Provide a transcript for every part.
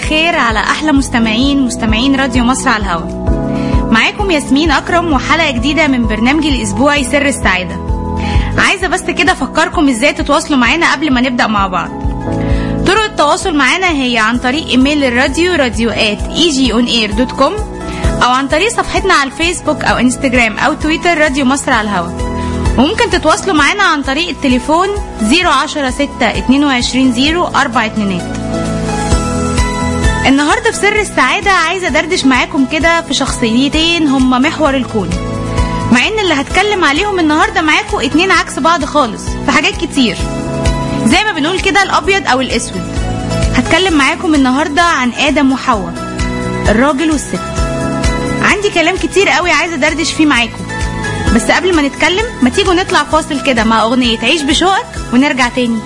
الخير على احلى مستمعين مستمعين راديو مصر على الهوا معاكم ياسمين اكرم وحلقه جديده من برنامجي الاسبوعي سر السعاده عايزه بس كده افكركم ازاي تتواصلوا معانا قبل ما نبدا مع بعض طرق التواصل معانا هي عن طريق ايميل الراديو راديوات دوت كوم او عن طريق صفحتنا على الفيسبوك او انستجرام او تويتر راديو مصر على الهوا وممكن تتواصلوا معانا عن طريق التليفون 010 6 22 0 4 اتنينات النهاردة في سر السعادة عايزة دردش معاكم كده في شخصيتين هما محور الكون مع ان اللي هتكلم عليهم النهاردة معاكم اتنين عكس بعض خالص في حاجات كتير زي ما بنقول كده الابيض او الاسود هتكلم معاكم النهاردة عن ادم وحواء الراجل والست عندي كلام كتير قوي عايزة دردش فيه معاكم بس قبل ما نتكلم ما تيجوا نطلع فاصل كده مع اغنية عيش بشوقك ونرجع تاني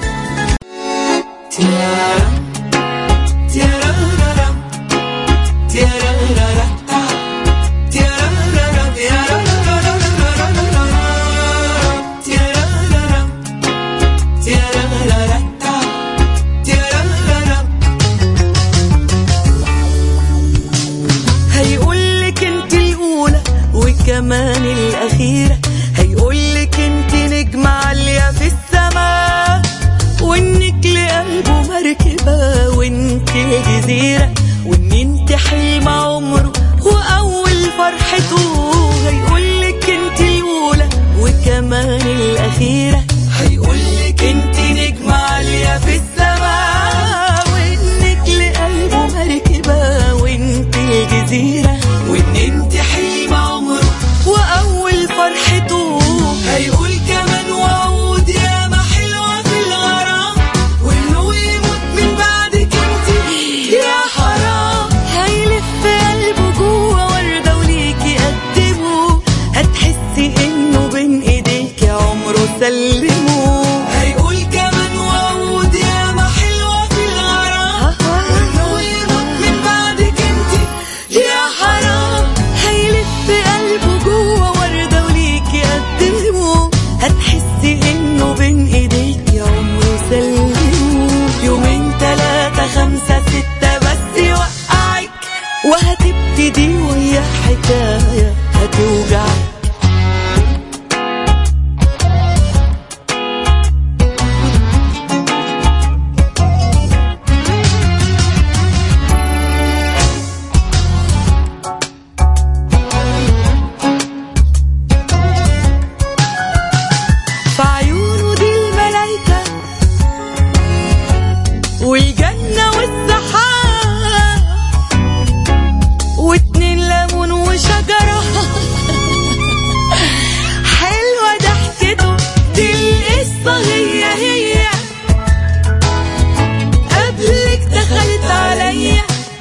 هيقولك انت الاولى وكمان الاخيره هيقولك انت نجمه عاليه في السماء وانك لقلبه مركبه وانت جزيره وان انت حلم عمره واول فرحته هيقولك انت الاولى وكمان الاخيره هيقولك انت نجمه عاليه في السماء وانك لقلبه مركبه وانت الجزيره وان انت حلم عمره واول فرحته هيقول كمان وعود يا ما حلوه في الغرام وانه يموت من بعدك انت يا حرام هيلف قلبه جوه ورده وليكي قدمه هتحسي انه بين ايديك عمره سلمه هيقول كمان وعود يا ما حلوه في الغرام وانه يموت من بعدك انت يا حرام هيلف قلبه جوه ورده وليكي قدمه هتحسي انه بين ايديك عمره سلمه يومين تلاتة خمسة ستة بس يوقعك وهتبتدي ويا حكاية هتوجعك في عيونه دي الملايكة والجنة والسحاب واتنين ليمون وشجرة حلوة ضحكته دي القصة هي هي قبلك دخلت عليا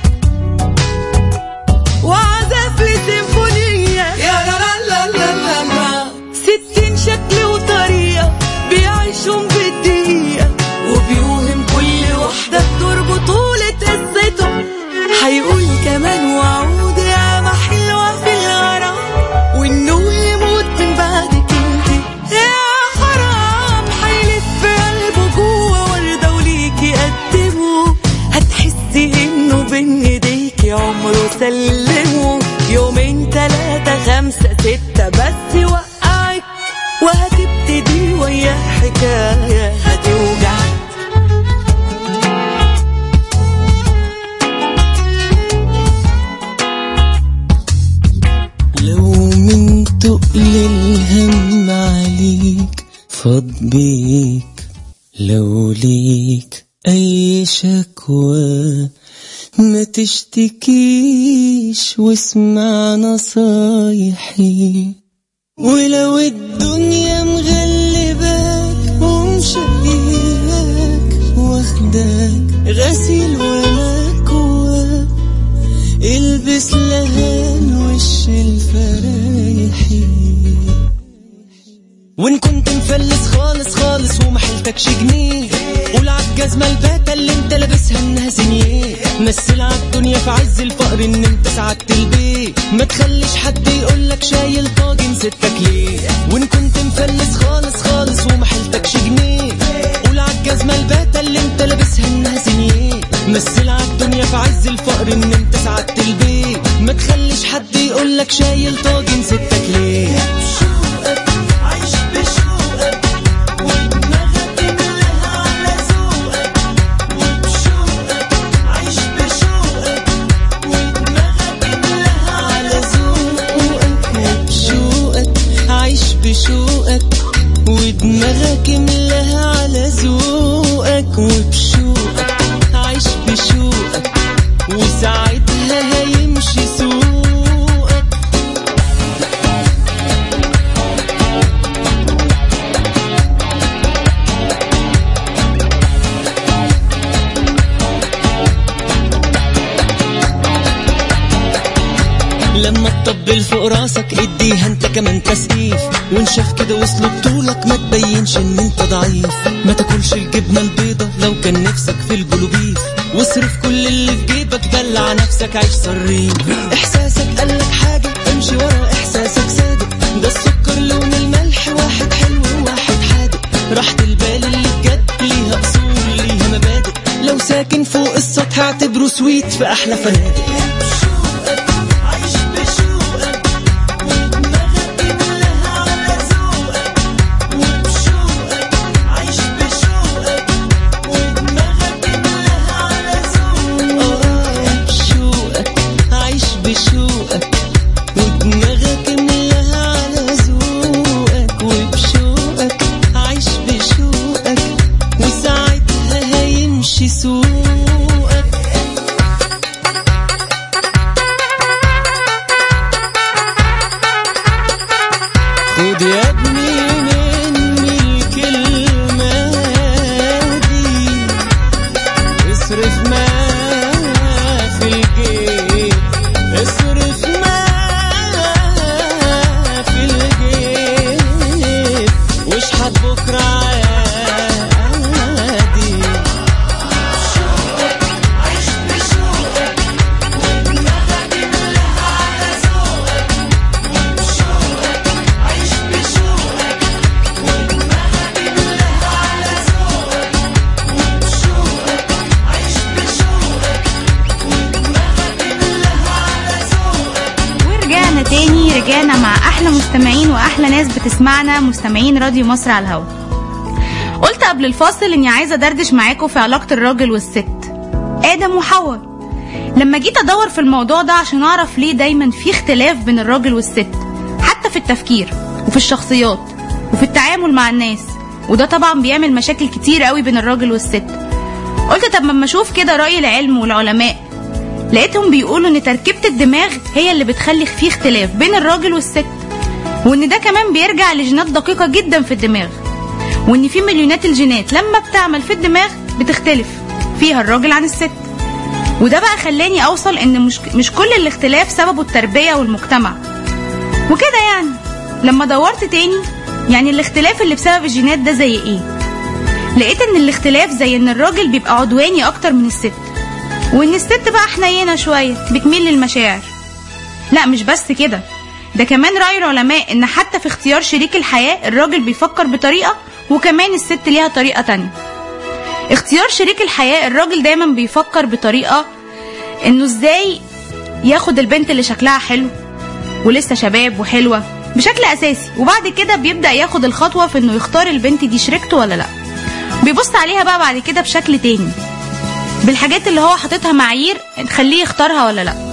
وعزف لي سيمفونية يا لا لا لا لا لا ستين شكل وطريقة بيعيشهم بالدقيقة وبيوهم كل واحدة بدور بطولة قصته هيقول كمان وعود يا ما حلوة في الغرام وانه يموت من بعدك انت يا حرام هيلف قلبه جوه وردة وليكي قدمه هتحسي انه بين ايديكي عمره سلمه يومين تلاتة خمسة ستة بس يوقعك وهتبتدي ويا حكاية هتوجعك لو من تقل الهم عليك فاض بيك لو ليك اي شكوى ما تشتكيش واسمع نصايحي ولو الدنيا مغلباك ومشيهاك واخداك غسيل ومكواك البس لهان وش الفرايحي وان كنت مفلس خالص خالص ومحلتكش جنيه قول عالجزمة الباتة اللي انت لابسها انها زنيه مثل عالدنيا في عز الفقر ان انت سعدت البيت ما تخليش حد يقولك شايل طاجن ستك ليه وان كنت مفلس خالص خالص ومحلتكش جنيه قول عالجزمة الباتة اللي انت لابسها انها زنيه مثل عالدنيا في عز الفقر ان انت سعدت البيت ما تخليش حد يقولك شايل طاجن ستك ليه بشوقك عيش بشوقك ودماغك املاها على ذوقك وبشوقك عيش بشوقك ودماغك املاها على ذوقك وبشوقك عيش بشوقك ودماغك املاها على ذوقك وبشوقك عيش بشوقك وساعتها هيمشي سوقك لما تطبل فوق راسك اديها انت كمان تسقيف وانشف كده وصل بطولك ما تبينش ان انت ضعيف ما تاكلش الجبنه البيضه لو كان نفسك في البلوبيف واصرف كل اللي في جيبك دلع نفسك عيش صريف احساسك قالك حاجه امشي ورا احساسك صادق ده السكر لون الملح واحد حلو وواحد حادق راحة البال اللي بجد ليها اصول ليها مبادئ لو ساكن فوق السطح اعتبره سويت في احلى فنادق عيش بشوقك ودماغك املاها على ذوقك وبشوقك عيش بشوقك ودماغك املاها على ذوقك بشوقك عيش بشوقك ودماغك املاها على ذوقك وبشوقك عيش بشوقك وساعتها هيمشي سوقك خد يا ابني مني الكلمة دي اصرف ما في الجيب اصرف ما في الجيب واشحت بكرة عادي ورجعنا تاني رجعنا مع احلى مستمعين واحلى ناس بتسمعنا مستمعين راديو مصر على الهوا قلت قبل الفاصل اني عايزه ادردش معاكم في علاقه الراجل والست ادم وحواء لما جيت ادور في الموضوع ده عشان اعرف ليه دايما في اختلاف بين الراجل والست حتى في التفكير وفي الشخصيات وفي التعامل مع الناس وده طبعا بيعمل مشاكل كتير قوي بين الراجل والست قلت طب ما اشوف كده راي العلم والعلماء لقيتهم بيقولوا ان تركيبة الدماغ هي اللي بتخلي فيه اختلاف بين الراجل والست وان ده كمان بيرجع لجينات دقيقة جدا في الدماغ وان في مليونات الجينات لما بتعمل في الدماغ بتختلف فيها الراجل عن الست وده بقى خلاني اوصل ان مش, مش كل الاختلاف سببه التربية والمجتمع وكده يعني لما دورت تاني يعني الاختلاف اللي بسبب الجينات ده زي ايه لقيت ان الاختلاف زي ان الراجل بيبقى عدواني اكتر من الست وان الست بقى حنينه شويه بتميل للمشاعر لا مش بس كده ده كمان رأي العلماء ان حتى في اختيار شريك الحياة الراجل بيفكر بطريقة وكمان الست ليها طريقة تانية اختيار شريك الحياة الراجل دايما بيفكر بطريقة انه ازاي ياخد البنت اللي شكلها حلو ولسه شباب وحلوة بشكل اساسي وبعد كده بيبدأ ياخد الخطوة في انه يختار البنت دي شريكته ولا لا بيبص عليها بقى بعد كده بشكل تاني بالحاجات اللي هو حاططها معايير تخليه يختارها ولا لا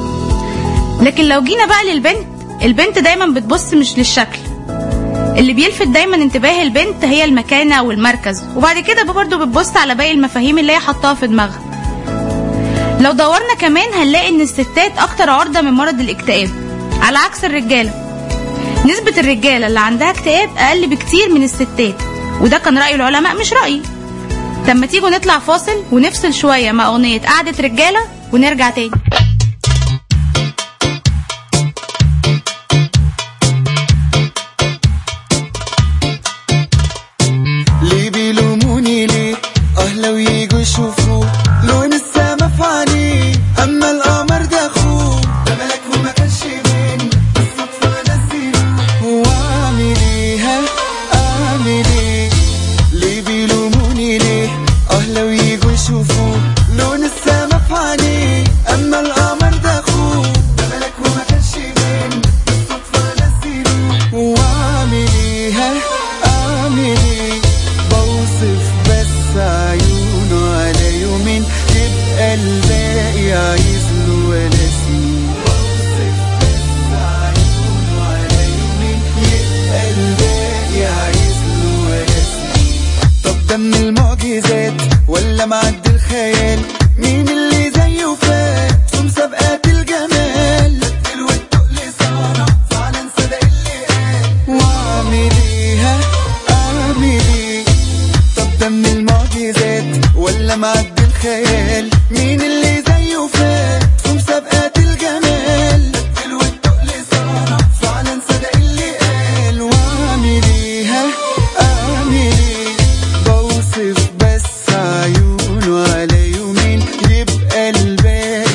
لكن لو جينا بقى للبنت البنت دايما بتبص مش للشكل اللي بيلفت دايما انتباه البنت هي المكانة والمركز وبعد كده برضه بتبص على باقي المفاهيم اللي هي حطاها في دماغها لو دورنا كمان هنلاقي ان الستات اكتر عرضة من مرض الاكتئاب على عكس الرجالة نسبة الرجالة اللي عندها اكتئاب اقل بكتير من الستات وده كان رأي العلماء مش رأيي طب ما تيجوا نطلع فاصل ونفصل شوية مع أغنية قعدة رجالة ونرجع تاني ليه بيلوموني ليه اه لو يجوا يشوفوا لون السما في عينيه اما القمر ده اخوه ده ملك وما كانش بيني بالصدفه نزلوه واعمل ايه ها اعمل ايه ليه بيلوموني ليه اه لو يجوا يشوفوا لون السما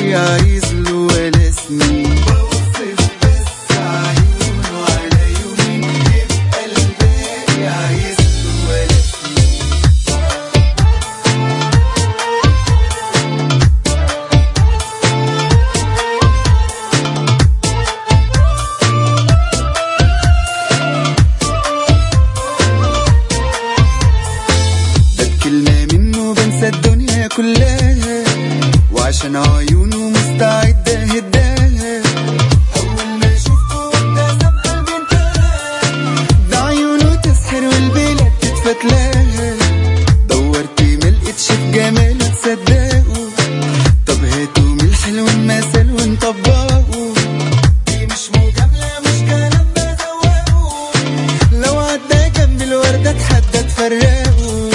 الباقي عايز له ولا سنين بوصف بس عيونه على يومين يبقى الباقي عايز له ولا سنين بكلمة منه بنسى الدنيا كلها وعشان عيونه مستعد هداها أول ما شفته ابتسم قلبي انتهى ده عيونه تسحر والبلاد تتفتلاها دورت ملقتش في جماله تصدقه طب هاتوا من الحلو المثل ونطبقه دي مش مجاملة مش كلام بزوقه لو عدى جنب الوردة اتحدى تفرقه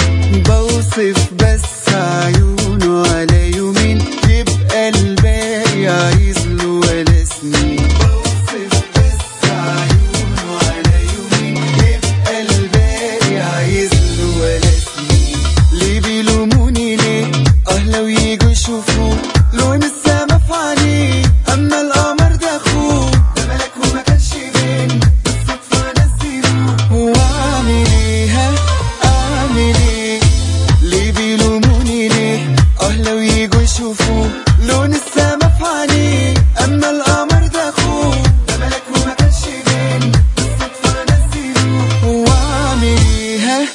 بوصف بس عيونه على يومين يبقى الباقي عايز له ولا سنين بوصف بس عيونه على يومين يبقى الباقي عايز له ولا سنين ليه بيلوموني ليه اه لو يجوا يشوفوه لون السما في عينيه اما القمر ده اخوه ده ملك وما كانش بين بالصدفه نزلوه واعمل ايه ها اعمل ايه ليه بيلوموني ليه اه لو يجوا يشوفوه لون السما في عينيه اما القمر ده اخوه ده ملك وما كانش بين بالصدفه نزلوه واعمل ايه ها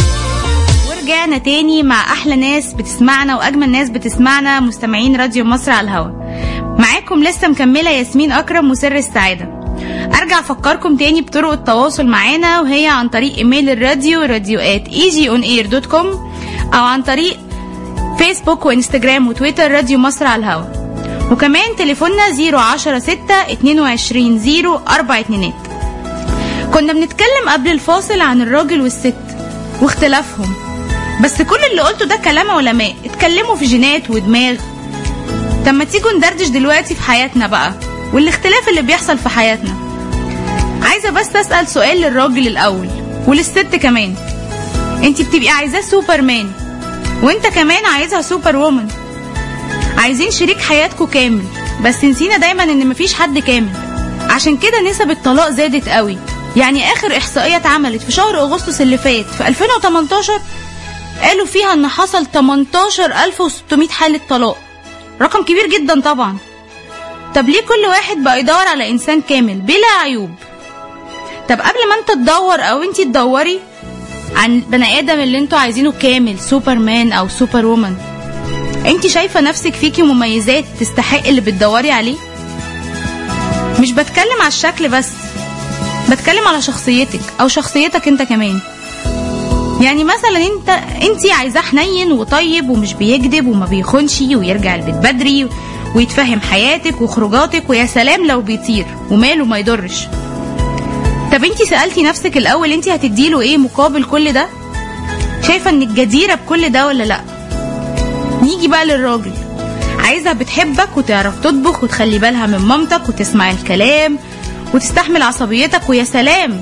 ورجعنا تاني مع احلى ناس بتسمعنا واجمل ناس بتسمعنا مستمعين راديو مصر على الهوا معاكم لسه مكمله ياسمين اكرم وسر السعاده ارجع افكركم تاني بطرق التواصل معانا وهي عن طريق ايميل الراديو راديوات ايجي اون اير دوت كوم او عن طريق فيسبوك وانستجرام وتويتر راديو مصر على الهوا وكمان تليفوننا 010 6 22 0 4 اتنينات كنا بنتكلم قبل الفاصل عن الراجل والست واختلافهم بس كل اللي قلته ده كلام علماء اتكلموا في جينات ودماغ طب ما تيجوا ندردش دلوقتي في حياتنا بقى والاختلاف اللي بيحصل في حياتنا عايزة بس أسأل سؤال للراجل الأول وللست كمان انت بتبقي عايزاه سوبرمان وانت كمان عايزها سوبر وومن عايزين شريك حياتكم كامل بس نسينا دايما ان مفيش حد كامل عشان كده نسب الطلاق زادت قوي يعني اخر احصائية اتعملت في شهر اغسطس اللي فات في 2018 قالوا فيها ان حصل 18600 حالة طلاق رقم كبير جدا طبعا طب ليه كل واحد بقى يدور على انسان كامل بلا عيوب طب قبل ما انت تدور او انت تدوري عن بني ادم اللي انتوا عايزينه كامل سوبرمان او سوبر وومن انت شايفة نفسك فيكي مميزات تستحق اللي بتدوري عليه مش بتكلم على الشكل بس بتكلم على شخصيتك او شخصيتك انت كمان يعني مثلا انت انت عايزاه حنين وطيب ومش بيكذب وما بيخونش ويرجع البيت بدري ويتفهم حياتك وخروجاتك ويا سلام لو بيطير وماله ما يضرش طب انت سألتي نفسك الاول انت هتديله ايه مقابل كل ده شايفة انك جديرة بكل ده ولا لا نيجي بقى للراجل عايزها بتحبك وتعرف تطبخ وتخلي بالها من مامتك وتسمع الكلام وتستحمل عصبيتك ويا سلام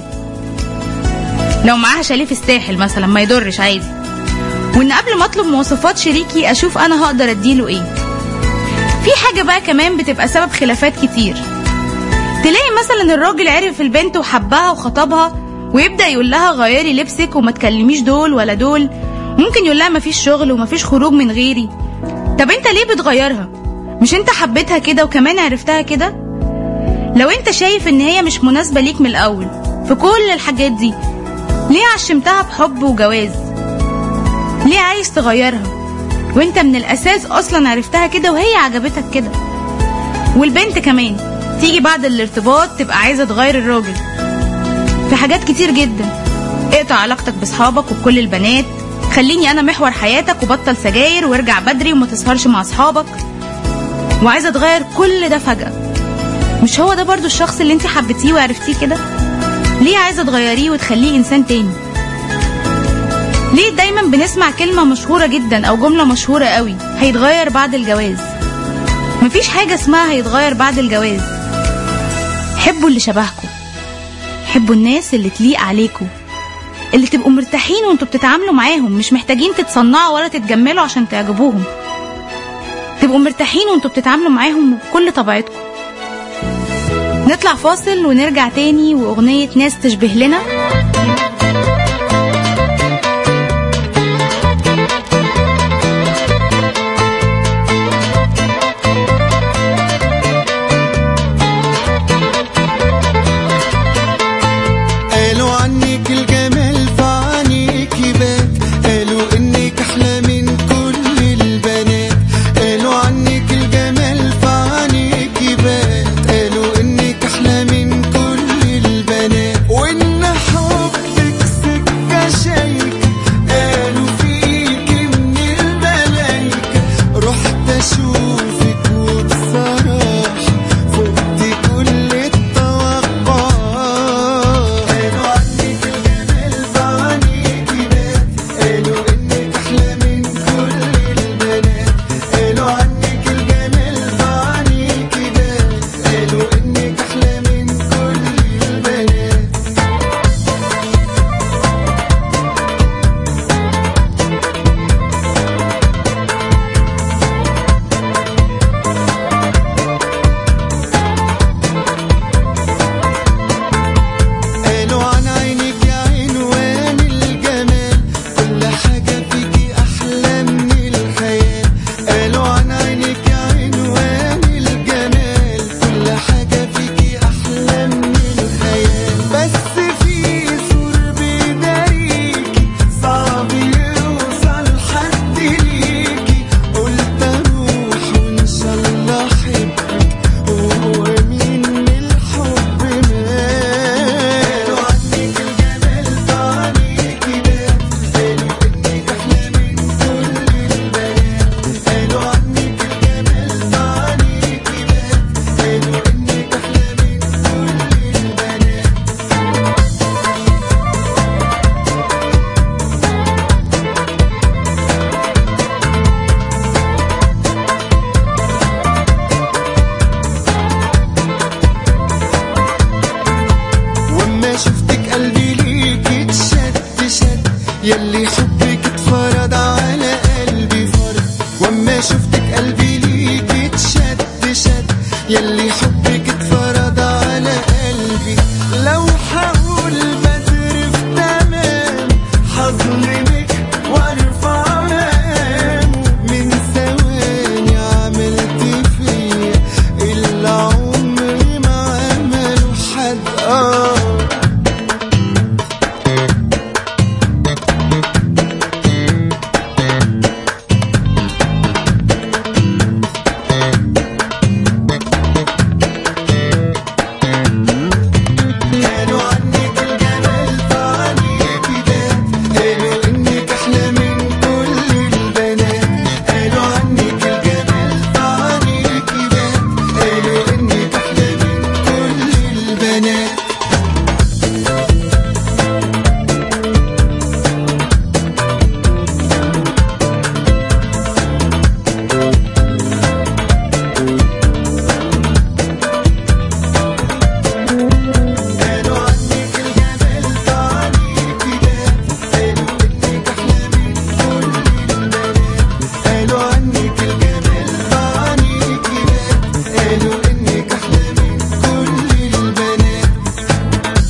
لو معاها شاليه في الساحل مثلا ما يضرش عادي وان قبل ما اطلب مواصفات شريكي اشوف انا هقدر اديله ايه في حاجه بقى كمان بتبقى سبب خلافات كتير تلاقي مثلا الراجل عرف البنت وحبها وخطبها ويبدا يقول لها غيري لبسك وما تكلميش دول ولا دول ممكن يقول لها مفيش شغل ومفيش خروج من غيري طب انت ليه بتغيرها مش انت حبيتها كده وكمان عرفتها كده لو انت شايف ان هي مش مناسبه ليك من الاول في كل الحاجات دي ليه عشمتها بحب وجواز ليه عايز تغيرها وانت من الاساس اصلا عرفتها كده وهي عجبتك كده والبنت كمان تيجي بعد الارتباط تبقى عايزه تغير الراجل في حاجات كتير جدا اقطع علاقتك باصحابك وبكل البنات خليني انا محور حياتك وبطل سجاير وارجع بدري وما تسهرش مع اصحابك وعايزه تغير كل ده فجاه مش هو ده برضو الشخص اللي انت حبيتيه وعرفتيه كده ليه عايزه تغيريه وتخليه انسان تاني ليه دايما بنسمع كلمه مشهوره جدا او جمله مشهوره قوي هيتغير بعد الجواز مفيش حاجه اسمها هيتغير بعد الجواز حبوا اللي شبهكم حبوا الناس اللي تليق عليكم اللي تبقوا مرتاحين وانتوا بتتعاملوا معاهم مش محتاجين تتصنعوا ولا تتجملوا عشان تعجبوهم تبقوا مرتاحين وانتوا بتتعاملوا معاهم بكل طبيعتكم نطلع فاصل ونرجع تاني واغنية ناس تشبه لنا قالوا عنك الجمال فعنيك بات قالوا انك احلى من كل البنات قالوا عنك الجمال فعنيك بات قالوا انك احلى من كل البنات وان حبك سكه شايكه قالوا فيك من الملايكه رحت اشوفك وبصراحه فقت كل التوقعات قالوا عنك الجمال فعنيكي بات قالوا انك احلى من كل البنات قالوا عنك الجمال فعنيكي بات قالوا انك احلى من كل البنات قالوا عن عينك يا عنوان الجمال كل حاجة فيكي أحلى من الخيال قالوا عن عينك يا عنوان الجمال كل حاجة فيكي أحلى من الخيال بس في سور بداريكي صعب يوصل حد ليكي قلت أروح وإن شاء الله أحبك وهو مين من الحب مات قالوا عنك الجمال فعنيكي بات قالوا انك احلى من كل البنات قالوا عنك الجمال فعنيكي بات قالوا انك احلى من كل البنات واما شفتك قلبي ليك اتشد شد يلي حبك اتفرض على قلبي فرض واما شفتك قلبي ليك اتشد شد يلي حبك اتفرض على قلبي لو حاول بزرف تمام حظلمك وارفع مقامه من ثواني عملت فيا اللي عمري ما عمله حد اه قالوا عنك الجمال فعنيكي بات قالوا انك احلى من كل البنات قالوا عنك الجمال فعنيكي بات قالوا انك احلى من كل البنات قالوا عنك الجمال فعنيكي بات قالوا انك احلى من كل البنات قالوا عنك الجمال فعنيكي بات قالوا انك احلى من كل البنات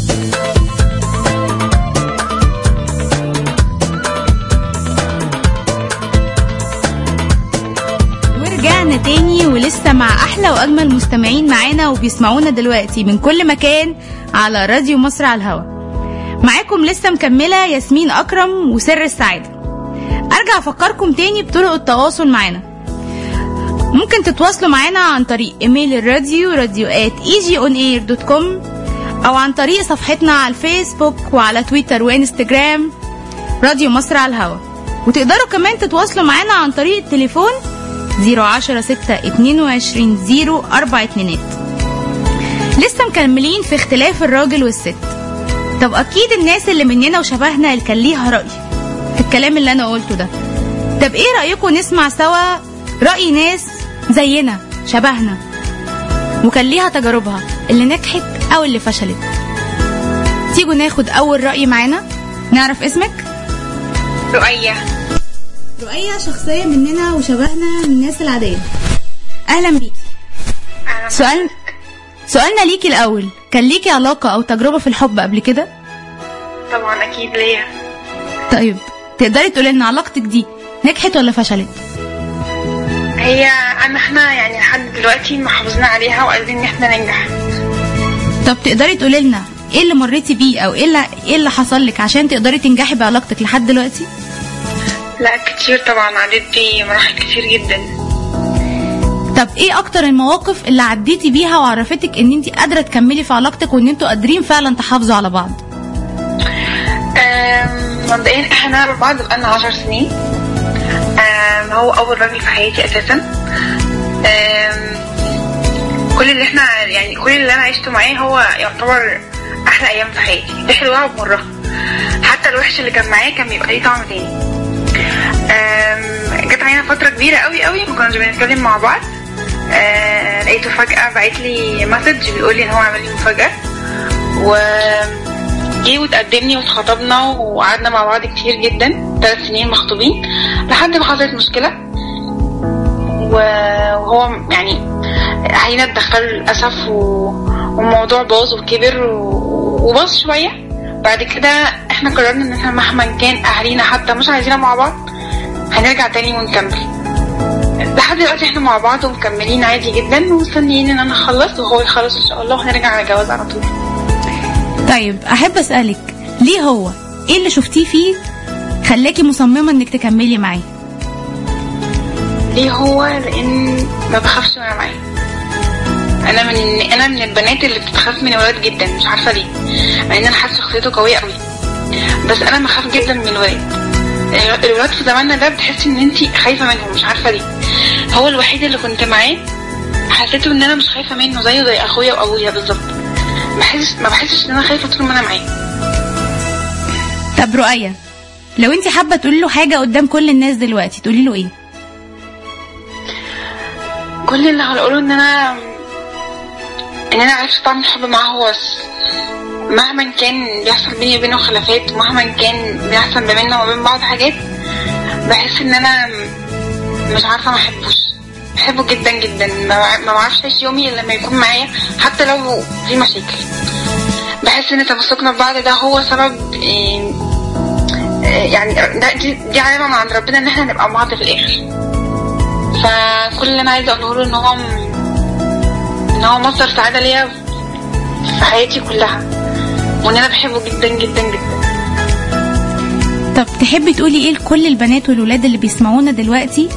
ورجعنا تاني ولسه مع احلى واجمل مستمعين معانا وبيسمعونا دلوقتي من كل مكان على راديو مصر على الهوا معاكم لسه مكمله ياسمين اكرم وسر السعاده ارجع افكركم تاني بطرق التواصل معانا ممكن تتواصلوا معانا عن طريق ايميل الراديو راديوات ايجي دوت كوم او عن طريق صفحتنا على الفيسبوك وعلى تويتر وانستجرام راديو مصر على الهوا وتقدروا كمان تتواصلوا معانا عن طريق التليفون 010 6 22 0 4 اتنينات لسه مكملين في اختلاف الراجل والست طب اكيد الناس اللي مننا وشبهنا اللي كان ليها رأي في الكلام اللي انا قلته ده طب ايه رأيكم نسمع سوا رأي ناس زينا شبهنا وكان ليها تجاربها اللي نجحت او اللي فشلت تيجوا ناخد اول رأي معانا نعرف اسمك رؤية رؤية شخصية مننا وشبهنا من الناس العادية أهلا بيكي أهلا سؤال سؤالنا ليكي الأول كان ليكي علاقة أو تجربة في الحب قبل كده؟ طبعا أكيد ليا طيب تقدري تقولي لنا علاقتك دي نجحت ولا فشلت؟ هي أنا احنا يعني لحد دلوقتي محافظين عليها وقادرين إن احنا ننجح طب تقدري تقولي لنا ايه اللي مريتي بيه او ايه اللي ايه اللي حصل لك عشان تقدري تنجحي بعلاقتك لحد دلوقتي؟ لا كتير طبعا عديت بمراحل كتير جدا طب ايه اكتر المواقف اللي عديتي بيها وعرفتك ان انت قادره تكملي في علاقتك وان انتوا قادرين فعلا تحافظوا على بعض أم، مبدئيا احنا نعرف بعض بقالنا عشر سنين أم، هو أول راجل في حياتي أساسا أم، كل اللي احنا يعني كل اللي أنا عشته معاه هو يعتبر أحلى أيام في حياتي بحلوها وبمرها حتى الوحش اللي كان معاه كان بيبقى ليه طعم تاني أم، جت علينا فترة كبيرة قوي قوي ما كناش بنتكلم مع بعض أه، لقيته فجأة بعت لي مسج بيقول لي ان هو عمل لي مفاجأة و جه وتقدم لي واتخطبنا وقعدنا مع بعض كتير جدا ثلاث سنين مخطوبين لحد ما حصلت مشكلة و- وهو يعني أهالينا اتدخلوا للأسف و- والموضوع باظ وكبر و- وباظ شوية بعد كده احنا قررنا ان احنا مهما كان أهالينا حتى مش عايزيننا مع بعض هنرجع تاني ونكمل لحد دلوقتي احنا مع بعض ومكملين عادي جدا ومستنيين ان انا اخلص وهو يخلص ان شاء الله وهنرجع على جواز على طول طيب احب اسالك ليه هو ايه اللي شفتيه فيه خلاكي مصممه انك تكملي معاه ليه هو لان ما بخافش وانا معاه انا من انا من البنات اللي بتخاف من الولاد جدا مش عارفه ليه مع ان انا حاسه شخصيته قويه قوي بس انا بخاف جدا من الولاد الولاد في زماننا ده بتحسي ان انت خايفه منهم مش عارفه ليه هو الوحيد اللي كنت معاه حسيته ان انا مش خايفه منه زيه زي اخويا وابويا بالظبط بحس ما بحسش ان انا خايفه طول ما انا معاه طب رؤية لو انت حابه تقولي له حاجه قدام كل الناس دلوقتي تقولي له ايه كل اللي هقوله ان انا ان انا عرفت طعم الحب معاه هو بس مهما كان بيحصل بيني وبينه خلافات ومهما كان بيحصل ما بيننا وما بين بعض حاجات بحس ان انا مش عارفه ما احبوش بحبه جدا جدا ما بع- ما بعرفش اعيش يومي الا لما يكون معايا حتى لو في مشاكل بحس ان تمسكنا ببعض ده هو سبب إيه، إيه، يعني ده دي, دي علامه من عند ربنا ان احنا نبقى مع بعض في الاخر فكل اللي انا عايزه اقوله له ان هو ان هو مصدر سعاده ليا في حياتي كلها وان انا بحبه جدا جدا جدا طب تحبي تقولي ايه لكل البنات والولاد اللي بيسمعونا دلوقتي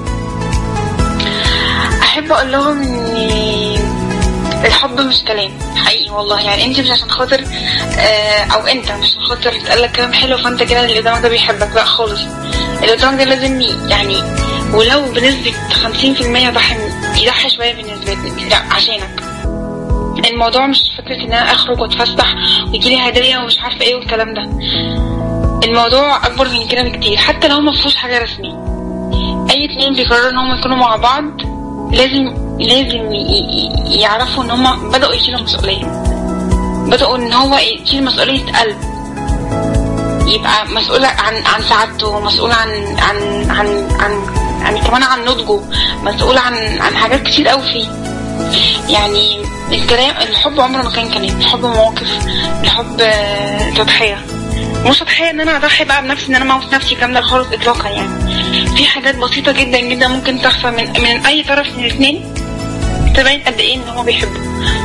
احب اقول لهم ان الحب مش كلام حقيقي والله يعني انت مش عشان خاطر آه، او انت مش عشان خاطر تقول لك كلام حلو فانت كده اللي قدامك ده بيحبك لا خالص اللي قدامك ده لازم ي- يعني ولو بنسبة 50% يضحي يضحي شوية بالنسبة لي لا عشانك الموضوع مش فكرة ان انا اخرج واتفسح ويجيلي هدية ومش عارفة ايه والكلام ده الموضوع اكبر من كده بكتير حتى لو ما فيهوش حاجة رسمي اي اتنين بيقرروا ان هم يكونوا مع بعض لازم لازم ي- ي- يعرفوا ان هم بدأوا يشيلوا مسؤولية بدأوا ان هو يشيل مسؤولية قلب يبقى مسؤول عن عن سعادته مسؤول عن عن عن عن يعني كمان عن نضجه مسؤول عن عن حاجات كتير قوي فيه يعني الكلام الحب عمره ما كان كلام الحب مواقف الحب آه، تضحية مش تضحية ان انا اضحي بقى بنفسي ان انا اموت نفسي كاملة خالص اطلاقا يعني في حاجات بسيطة جدا جدا ممكن تحصل من من اي طرف من الاثنين تبين قد ايه ان هو بيحبه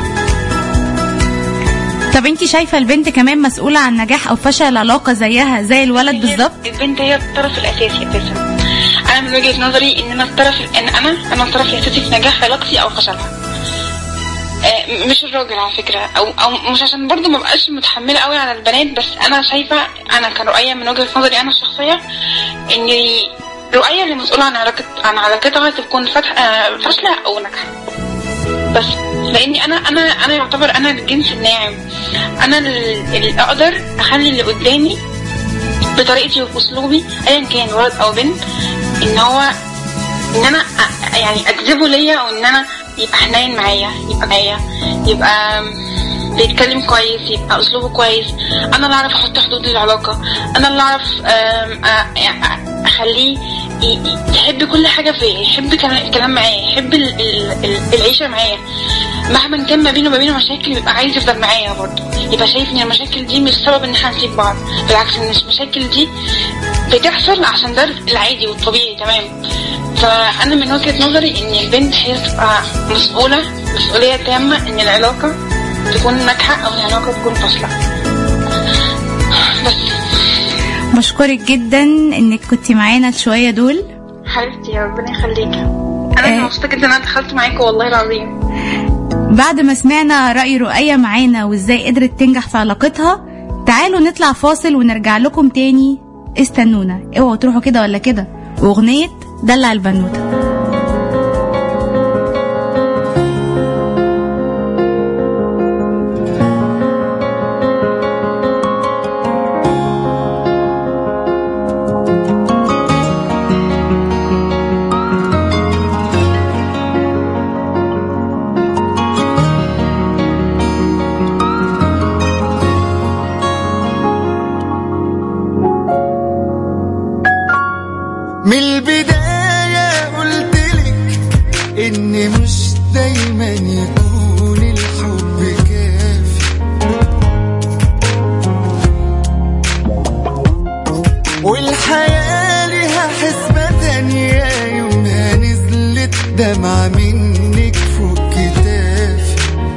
طب انت شايفه البنت كمان مسؤوله عن نجاح او فشل العلاقه زيها زي الولد هي بالظبط البنت هي الطرف الاساسي اساسا انا من وجهه نظري ان انا الطرف ان انا انا الطرف الاساسي في نجاح علاقتي او فشلها آه، مش الراجل على فكره او او مش عشان برضو ما بقاش متحمله قوي على البنات بس انا شايفه انا كرؤيه من وجهه نظري انا الشخصيه ان رؤيه اللي مسؤوله عن علاقه عن علاقتها تكون فتح آه، فاشله او ناجحه بس لاني انا انا انا يعتبر انا الجنس الناعم انا ال- اللي اقدر اخلي اللي قدامي بطريقتي وباسلوبي ايا كان ولد او بنت ان هو ان انا أ- يعني اجذبه ليا او ان انا يبقى حنين معايا يبقى معايا يبقى بيتكلم كويس يبقى اسلوبه كويس انا اللي اعرف احط حدود للعلاقه انا اللي اعرف أم، أ- يعني اخليه ي- ي- يحب كل حاجه فيا يحب كلام الكلام معايا يحب ال- ال- ال- العيشه معايا مهما كان ما بينه وما بينه مشاكل يبقى عايز يفضل معايا برضه يبقى شايف ان المشاكل دي مش سبب ان احنا نسيب بعض بالعكس ان المشاكل دي بتحصل عشان ده العادي والطبيعي تمام فانا من وجهه نظري ان البنت هي تبقى مسؤوله مسؤوليه تامه ان العلاقه تكون ناجحه او العلاقه تكون فاصله بس بشكرك جدا انك كنت معانا الشوية دول حبيبتي يا ربنا يخليكي انا آه. مبسوطه جدا ان انا دخلت معاكم والله العظيم بعد ما سمعنا رأي رؤية معانا وازاي قدرت تنجح في علاقتها تعالوا نطلع فاصل ونرجع لكم تاني استنونا اوعوا تروحوا كده ولا كده واغنية دلع البنوتة من البداية قلتلك إن مش دايما يكون الحب كافي والحياة ليها حسبة تانية يومها نزلت دمعة منك فوق كتافي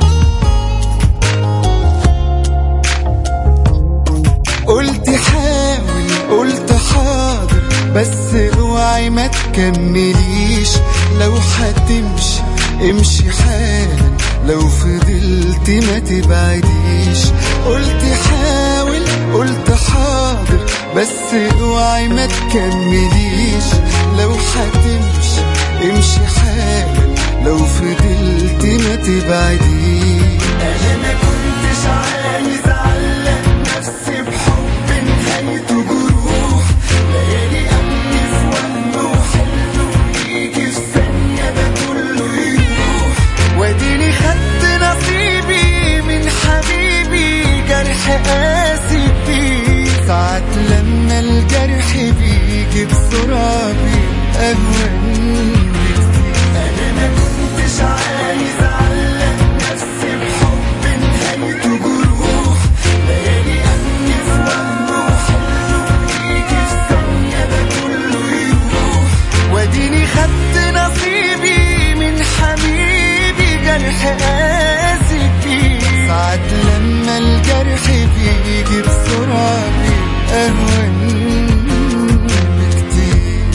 قلت حاول قلت حاضر بس اوعي ما تكمليش لو هتمشي امشي حالا لو فضلت ما تبعديش قلت حاول قلت حاضر بس اوعي ما تكمليش لو هتمشي امشي حالا لو فضلت ما تبعديش انا ما كنتش عايز اعلق نفسي بحب نهايته جروح ليالي امني في وهم وحلم يجي في ثانيه ده كله يروح واديني خدت نصيبي من حبيبي جرح قاسي فيه ساعات لما الجرح بيجي بسرعه بيبقى اهون بكتير انا ما كنتش عايز اعلق نفسي بحب نهايته جروح ليالي امني في وهم وحلم يجي في ثانيه ده كله يروح واديني خدت نصيبي من حبيبي جرح قاسي فيه ساعات لما الجرح بيجي بسرعه بيبقى اهون بكتير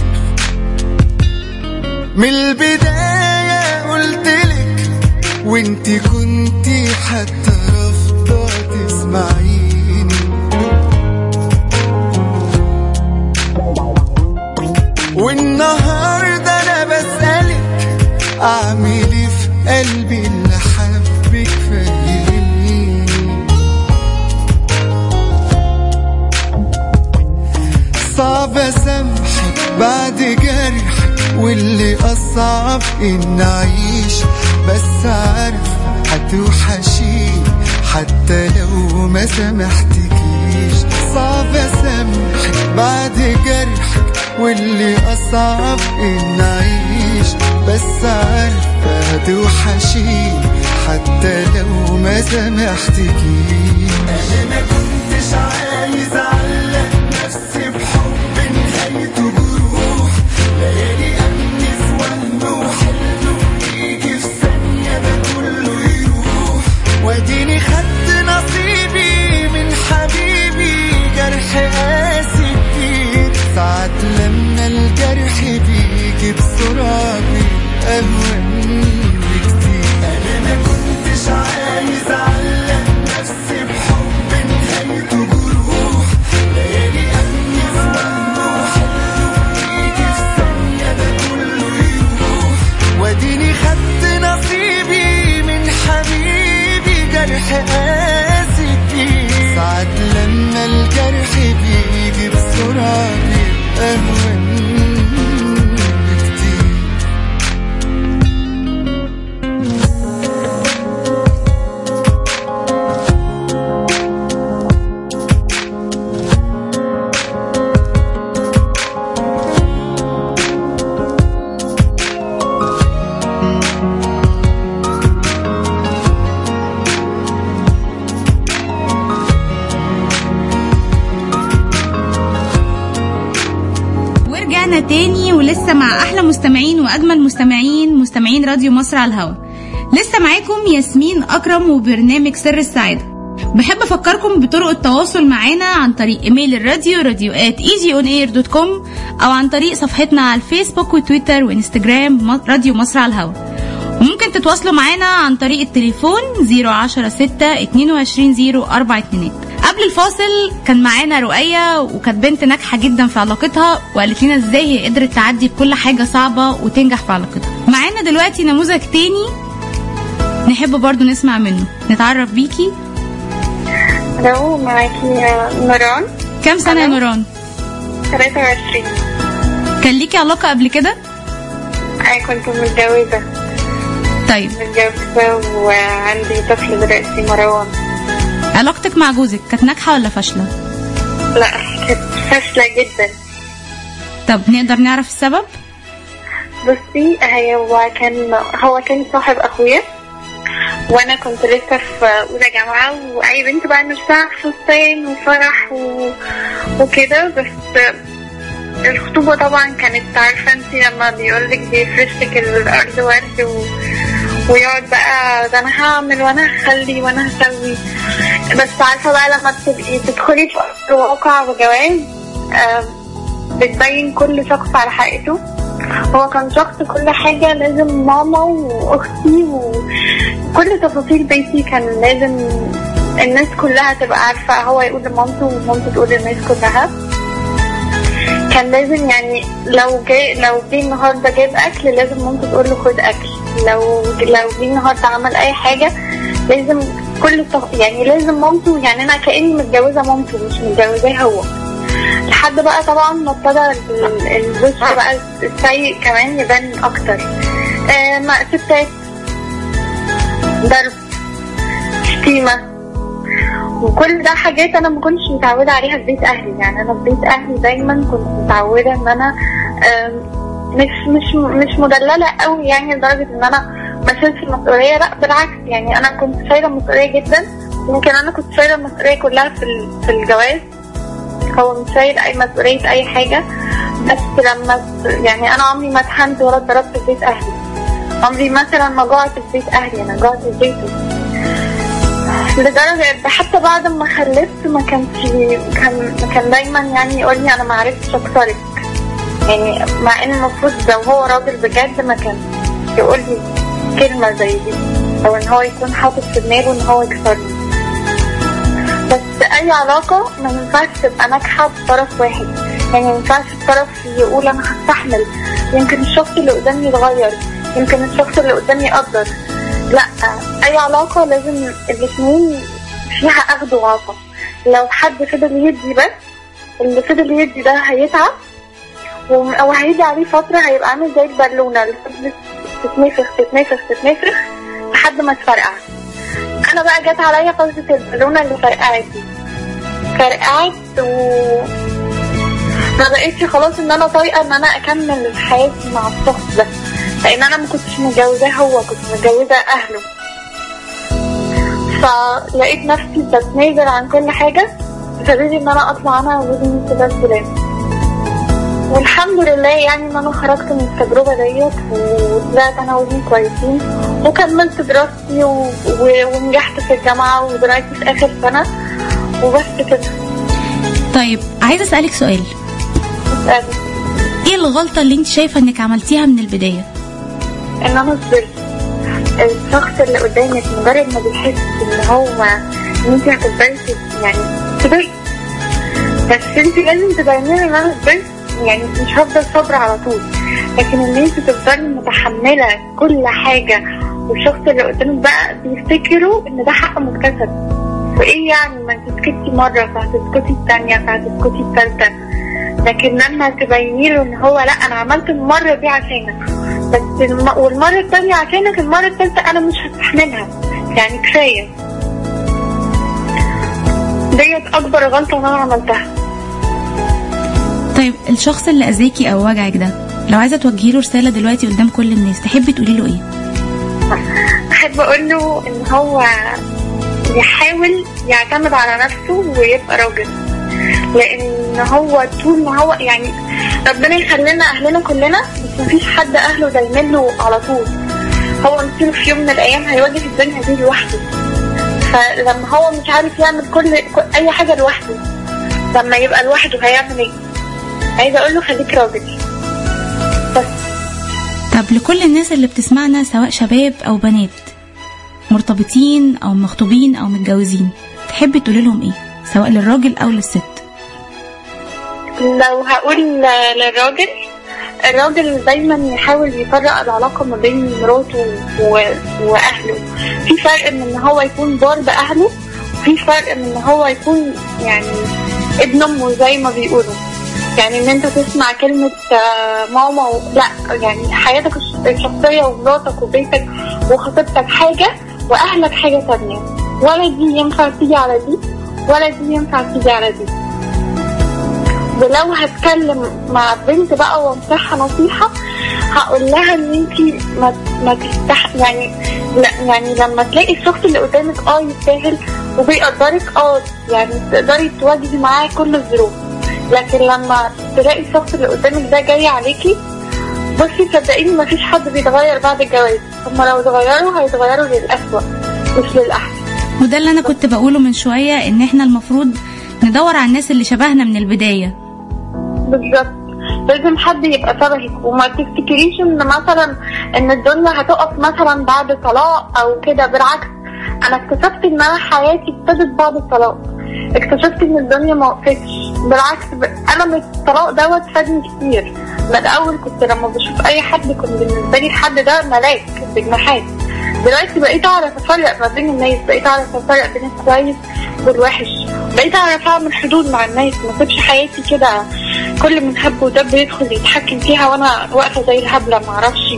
من البداية قلتلك وانت كنتي حتى رافضة تسمعيني والنهاردة أنا بسألك أعمل إيه في قلبي اللي حبك فهميني صعب اسامحك بعد جرحك واللي اصعب ان اعيش بس عارف هتوحشيني حتى لو ما سامحتكيش صعب اسامحك بعد جرحك واللي اصعب ان اعيش بس عارف هتوحشيني حتى لو ما سامحتكيش انا ما كنتش عايز اعلق نفسي بحب نهايته جروح ليالي امني في وهم وحلم يجي في ثانيه ده كله يروح واديني خدت نصيبي من حبيبي جرح قاسي كتير ساعات لما الجرح بيجي بسرعه بيبقى اهون بكتير انا ما كنتش عايز اعلق نفسي بحب نهايته جروح ليالي امني في وهم وحلم يجي في ثانيه ده كله يروح واديني خدت نصيبي من حبيبي جرح قاسي كتير ساعات لما الجرح بيجي بسرعه بيبقى اهون بكتير لسه مع احلى مستمعين واجمل مستمعين مستمعين راديو مصر على الهوا لسه معاكم ياسمين اكرم وبرنامج سر السعاده بحب افكركم بطرق التواصل معانا عن طريق ايميل الراديو راديوات ايجي دوت كوم او عن طريق صفحتنا على الفيسبوك وتويتر وانستجرام م- راديو مصر على الهوا وممكن تتواصلوا معانا عن طريق التليفون 010 6 22 0 4 2 قبل الفاصل كان معانا رؤية وكانت بنت ناجحة جدا في علاقتها وقالت لنا ازاي هي قدرت تعدي بكل حاجة صعبة وتنجح في علاقتها معانا دلوقتي نموذج تاني نحب برضو نسمع منه نتعرف بيكي لو معاكي نوران كام سنة يا ألو. نوران 23 كان ليكي علاقة قبل كده أنا كنت متجوزة طيب متجوزة وعندي طفل دلوقتي مروان علاقتك مع جوزك كانت ناجحة ولا فاشلة لا كانت فاشلة جدا طب نقدر نعرف السبب بصي هو كان هو كان صاحب اخويا وانا كنت لسه في اولى جامعه واي بنت بقى نفسها فستان وفرح و... وكده بس الخطوبه طبعا كانت عارفه انت لما بيقولك بيفرش لك الارض ورد و... ويقعد بقى ده انا هعمل وانا هخلي وانا هسوي بس عارفه بقى لما بتبقي تدخلي في أرض الواقع وجواز آم، بتبين كل شخص على حقيقته هو كان شخص كل حاجة لازم ماما وأختي وكل تفاصيل بيتي كان لازم الناس كلها تبقى عارفة هو يقول لمامته ومامته تقول للناس كلها كان لازم يعني لو جاي لو جه النهارده جاب اكل لازم مامته تقول له خد اكل لو لو جه النهارده عمل اي حاجه لازم كل التف... يعني لازم مامته يعني انا كاني متجوزه مامته مش متجوزاه هو لحد بقى طبعا ما ابتدى ال- الوش بقى السيء كمان يبان اكتر آه ما ستات ضرب شتيمه وكل ده حاجات انا ما كنتش متعوده عليها في بيت اهلي يعني انا في بيت اهلي دايما كنت متعوده ان انا آم، مش مش مش مدلله قوي يعني لدرجه ان انا ما شلتش المسؤوليه لا بالعكس يعني انا كنت شايله المسؤوليه جدا يمكن انا كنت شايله المسؤوليه كلها في ال- في الجواز هو مش شايل اي مسؤوليه اي حاجه بس لما يعني انا عمري ما اتهنت ولا اتضربت في بيت اهلي عمري مثلا ما جعت في بيت اهلي انا جعت في بيتي لدرجة حتى بعد ما خلفت ما كانش كان كان دايما يعني يقول لي انا ما عرفتش اكسرك يعني مع ان المفروض لو هو راجل بجد ما كان يقول لي كلمة زي دي او ان هو يكون حاطط في دماغه ان هو يكسرني بس اي علاقة ما ينفعش تبقى ناجحة بطرف واحد يعني ما ينفعش الطرف يقول انا هستحمل يمكن الشخص اللي قدامي يتغير يمكن الشخص اللي قدامي يقدر لا اي علاقة لازم الاتنين فيها اخد وعطا لو حد فضل يدي بس اللي فضل يدي ده هيتعب وم- وهيجي عليه فترة هيبقى عامل زي البالونة اللي فضلت تتنفخ تتنفخ تتنفخ لحد ما تفرقع انا بقى جت عليا فترة البالونة اللي فرقعت دي فرقعت و ما بقتش خلاص ان انا طايقة ان انا اكمل حياتي مع الشخص ده لان انا ما كنتش متجوزاه هو كنت متجوزة اهله فلقيت نفسي بتنازل عن كل حاجة فبدي ان انا اطلع انا وابني كده السلام والحمد لله يعني ان انا خرجت من التجربة ديت وطلعت انا وابني كويسين وكملت دراستي و... و... ونجحت في الجامعة ودلوقتي في اخر سنة وبس كده طيب عايزة اسألك سؤال اسألني ايه الغلطة اللي انت شايفة انك عملتيها من البداية ان انا صبرت الشخص اللي قدامك مجرد ما بيحس ان هو ان انت هتفضلي تب- يعني صبرت بس انت لازم تبيني ان انا صبرت يعني مش هفضل صبر على طول لكن ان انت تفضلي متحمله كل حاجه والشخص اللي قدامك بقى بيفتكروا ان ده حق مكتسب وايه يعني ما انت سكتي مره فهتسكتي الثانيه فهتسكتي الثالثه لكن لما تبيني له ان هو لا انا عملت المره دي عشانك بس الم... والمره الثانيه عشانك المره الثالثه انا مش هستحملها يعني كفايه ديت اكبر غلطه انا عملتها طيب الشخص اللي اذاكي او وجعك ده لو عايزة توجهي له رسالة دلوقتي قدام كل الناس تحبي تقولي له ايه احب اقول له ان هو يحاول يعتمد على نفسه ويبقى راجل لان ان هو طول ما هو يعني ربنا يخلينا اهلنا كلنا بس مفيش حد اهله دايما له على طول هو مصيره في يوم من الايام هيواجه الدنيا دي لوحده فلما هو مش عارف يعمل كل, كل اي حاجه لوحده لما يبقى لوحده هيعمل ايه عايزه اقول له خليك راجل بس طب لكل الناس اللي بتسمعنا سواء شباب أو بنات مرتبطين أو مخطوبين أو متجوزين تحبي تقولي لهم إيه سواء للراجل أو للست لو هقول للراجل الراجل دايما يحاول يفرق العلاقة ما بين مراته و- وأهله في فرق من إن هو يكون بار بأهله وفي فرق من إن هو يكون يعني ابن أمه زي ما بيقولوا يعني إن أنت تسمع كلمة آه، ماما و... لا يعني حياتك الش- الشخصية ومراتك وبيتك وخطيبتك حاجة وأهلك حاجة تانية ولا دي ينفع تيجي على دي ولا دي ينفع تيجي على دي ولو هتكلم مع بنت بقى وانصحها نصيحة هقول لها ان انت ما ما تستح يعني لا يعني لما تلاقي الشخص اللي قدامك اه يستاهل وبيقدرك اه يعني تقدري تواجهي معاه كل الظروف لكن لما تلاقي الشخص اللي قدامك ده جاي عليكي بصي صدقيني ما فيش حد بيتغير بعد الجواز هما لو اتغيروا هيتغيروا للأسوأ مش للأحسن وده اللي أنا كنت بقوله من شوية إن إحنا المفروض ندور على الناس اللي شبهنا من البداية بالظبط لازم حد يبقى شبهك وما تفتكريش ان مثلا ان الدنيا هتقف مثلا بعد طلاق او كده بالعكس انا اكتشفت ان انا حياتي ابتدت بعد الطلاق اكتشفت ان الدنيا ما وقفتش بالعكس ب... انا من الطلاق دوت فادني كتير من الاول كنت لما بشوف اي حد كنت بالنسبه لي الحد ده ملاك بجناحات دلوقتي بقيت اعرف افرق ما بين الناس بقيت اعرف افرق بين الكويس والوحش بقيت اعرف اعمل حدود مع الناس ما اسيبش حياتي كده كل من هب ودب يدخل يتحكم فيها وانا واقفه زي الهبله ما اعرفش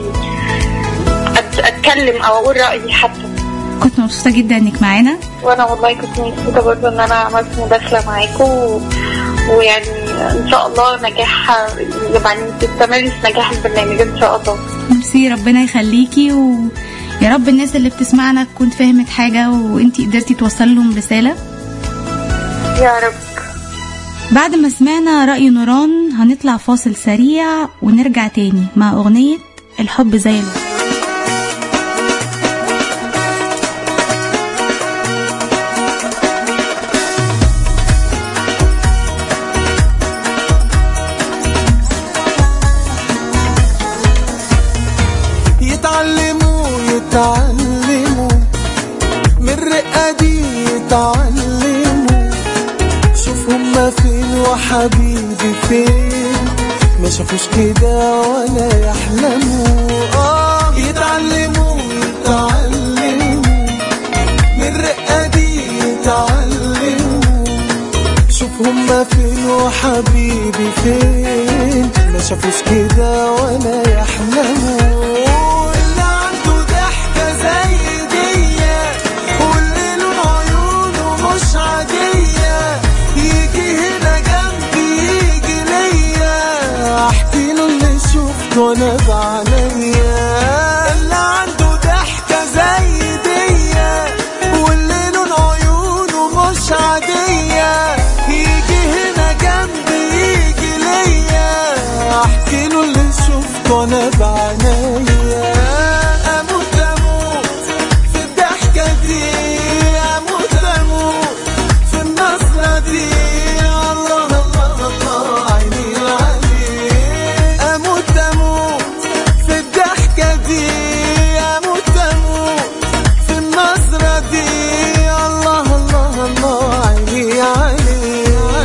أت- اتكلم او اقول رايي حتى كنت مبسوطة جدا إنك معانا وانا والله كنت مبسوطه برضه ان انا عملت مداخله معاكم و... ويعني ان شاء الله نجاح يعني تستمري في نجاح البرنامج ان شاء الله ميرسي ربنا يخليكي ويا رب الناس اللي بتسمعنا تكون فهمت حاجة وانتي قدرتي توصل لهم رسالة يا رب بعد ما سمعنا رأي نوران هنطلع فاصل سريع ونرجع تاني مع أغنية الحب زي الورد يتعلموا يتعلموا من الرقة دي يتعلموا شوف هما فين وحبيبي فين ما شافوش كده ولا يحلموا اه يتعلموا يتعلموا من الرقة دي يتعلموا شوف هما فين وحبيبي فين ما شافوش كده ولا يحلموا اللي عنده ضحكة زي دي واللي له عيونه مش عادية يجي هنا جنبي يجي ليا احكي له اللي شفته انا بعينيا اللي عنده ضحكة زي دي واللي له عيونه مش عادية يجي هنا جنبي يجي ليا احكي له اللي شفته انا بعينيا اموت اموت في الضحكة دي اموت اموت في النصرة دي الله الله الله عيني عليك اموت اموت في الضحكة دي اموت اموت في النظرة دي الله الله الله عيني عليك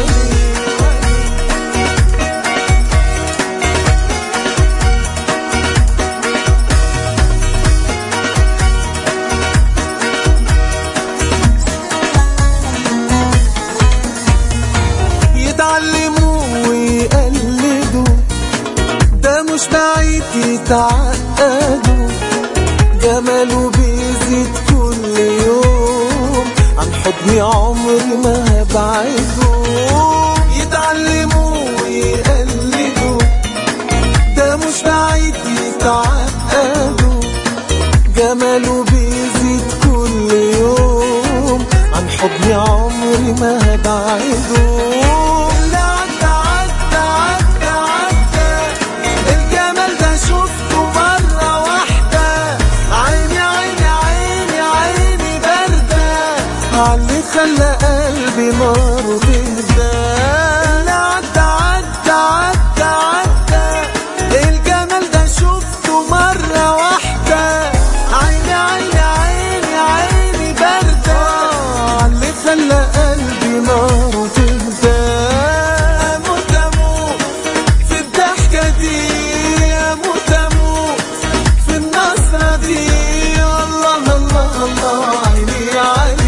يتعلموا ويقلدوا ده مش بعيد يتعقدوا جماله بيزيد كل يوم عن حضني عمري ما هبعده يتعلموا ويقلدوا ده مش بعيد يتعقدوا جماله بيزيد كل يوم عن حضني عمري ما هبعده اللي عدى نار وتهدى اللي عدى عدى عدى عدى الجمال ده شفته مرة واحدة عيني عيني عيني عيني باردة اللي خلى قلبي نار وتهدى أموت أموت في الضحكة دي أموت أموت في النظرة دي الله الله الله عيني عليك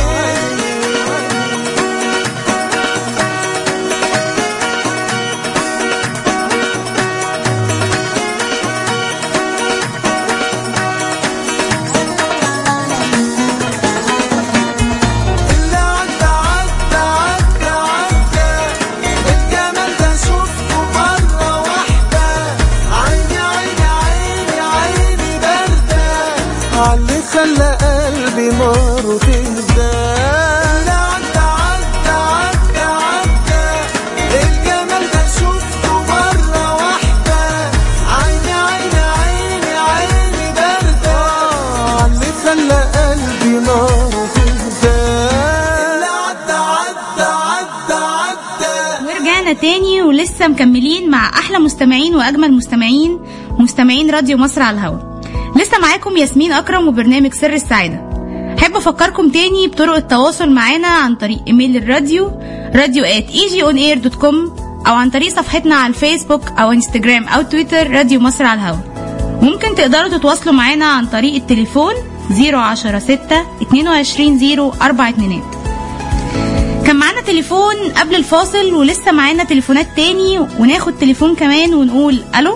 اللي عدى عدى عدى عدى الجمال ده شفته مرة واحدة عيني عيني عيني عيني باردة عاللي خلى قلبي نار وتهدى اللي عدى عدى عدى عدى الجمال ده شفته مرة واحدة عيني عيني عيني عيني باردة عاللي خلى قلبي نار وتهدى اللي عدى عدى عدى عدى ورجعنا تاني ولسه مكملين مع احلى مستمعين واجمل مستمعين مستمعين راديو مصر على الهواء لسه معاكم ياسمين اكرم وبرنامج سر السعاده احب افكركم تاني بطرق التواصل معانا عن طريق ايميل الراديو راديو ات ايجي دوت كوم او عن طريق صفحتنا على الفيسبوك او انستجرام او تويتر راديو مصر على الهواء ممكن تقدروا تتواصلوا معانا عن طريق التليفون 010 6 22 0 4 2 كان معانا تليفون قبل الفاصل ولسه معانا تليفونات تاني وناخد تليفون كمان ونقول الو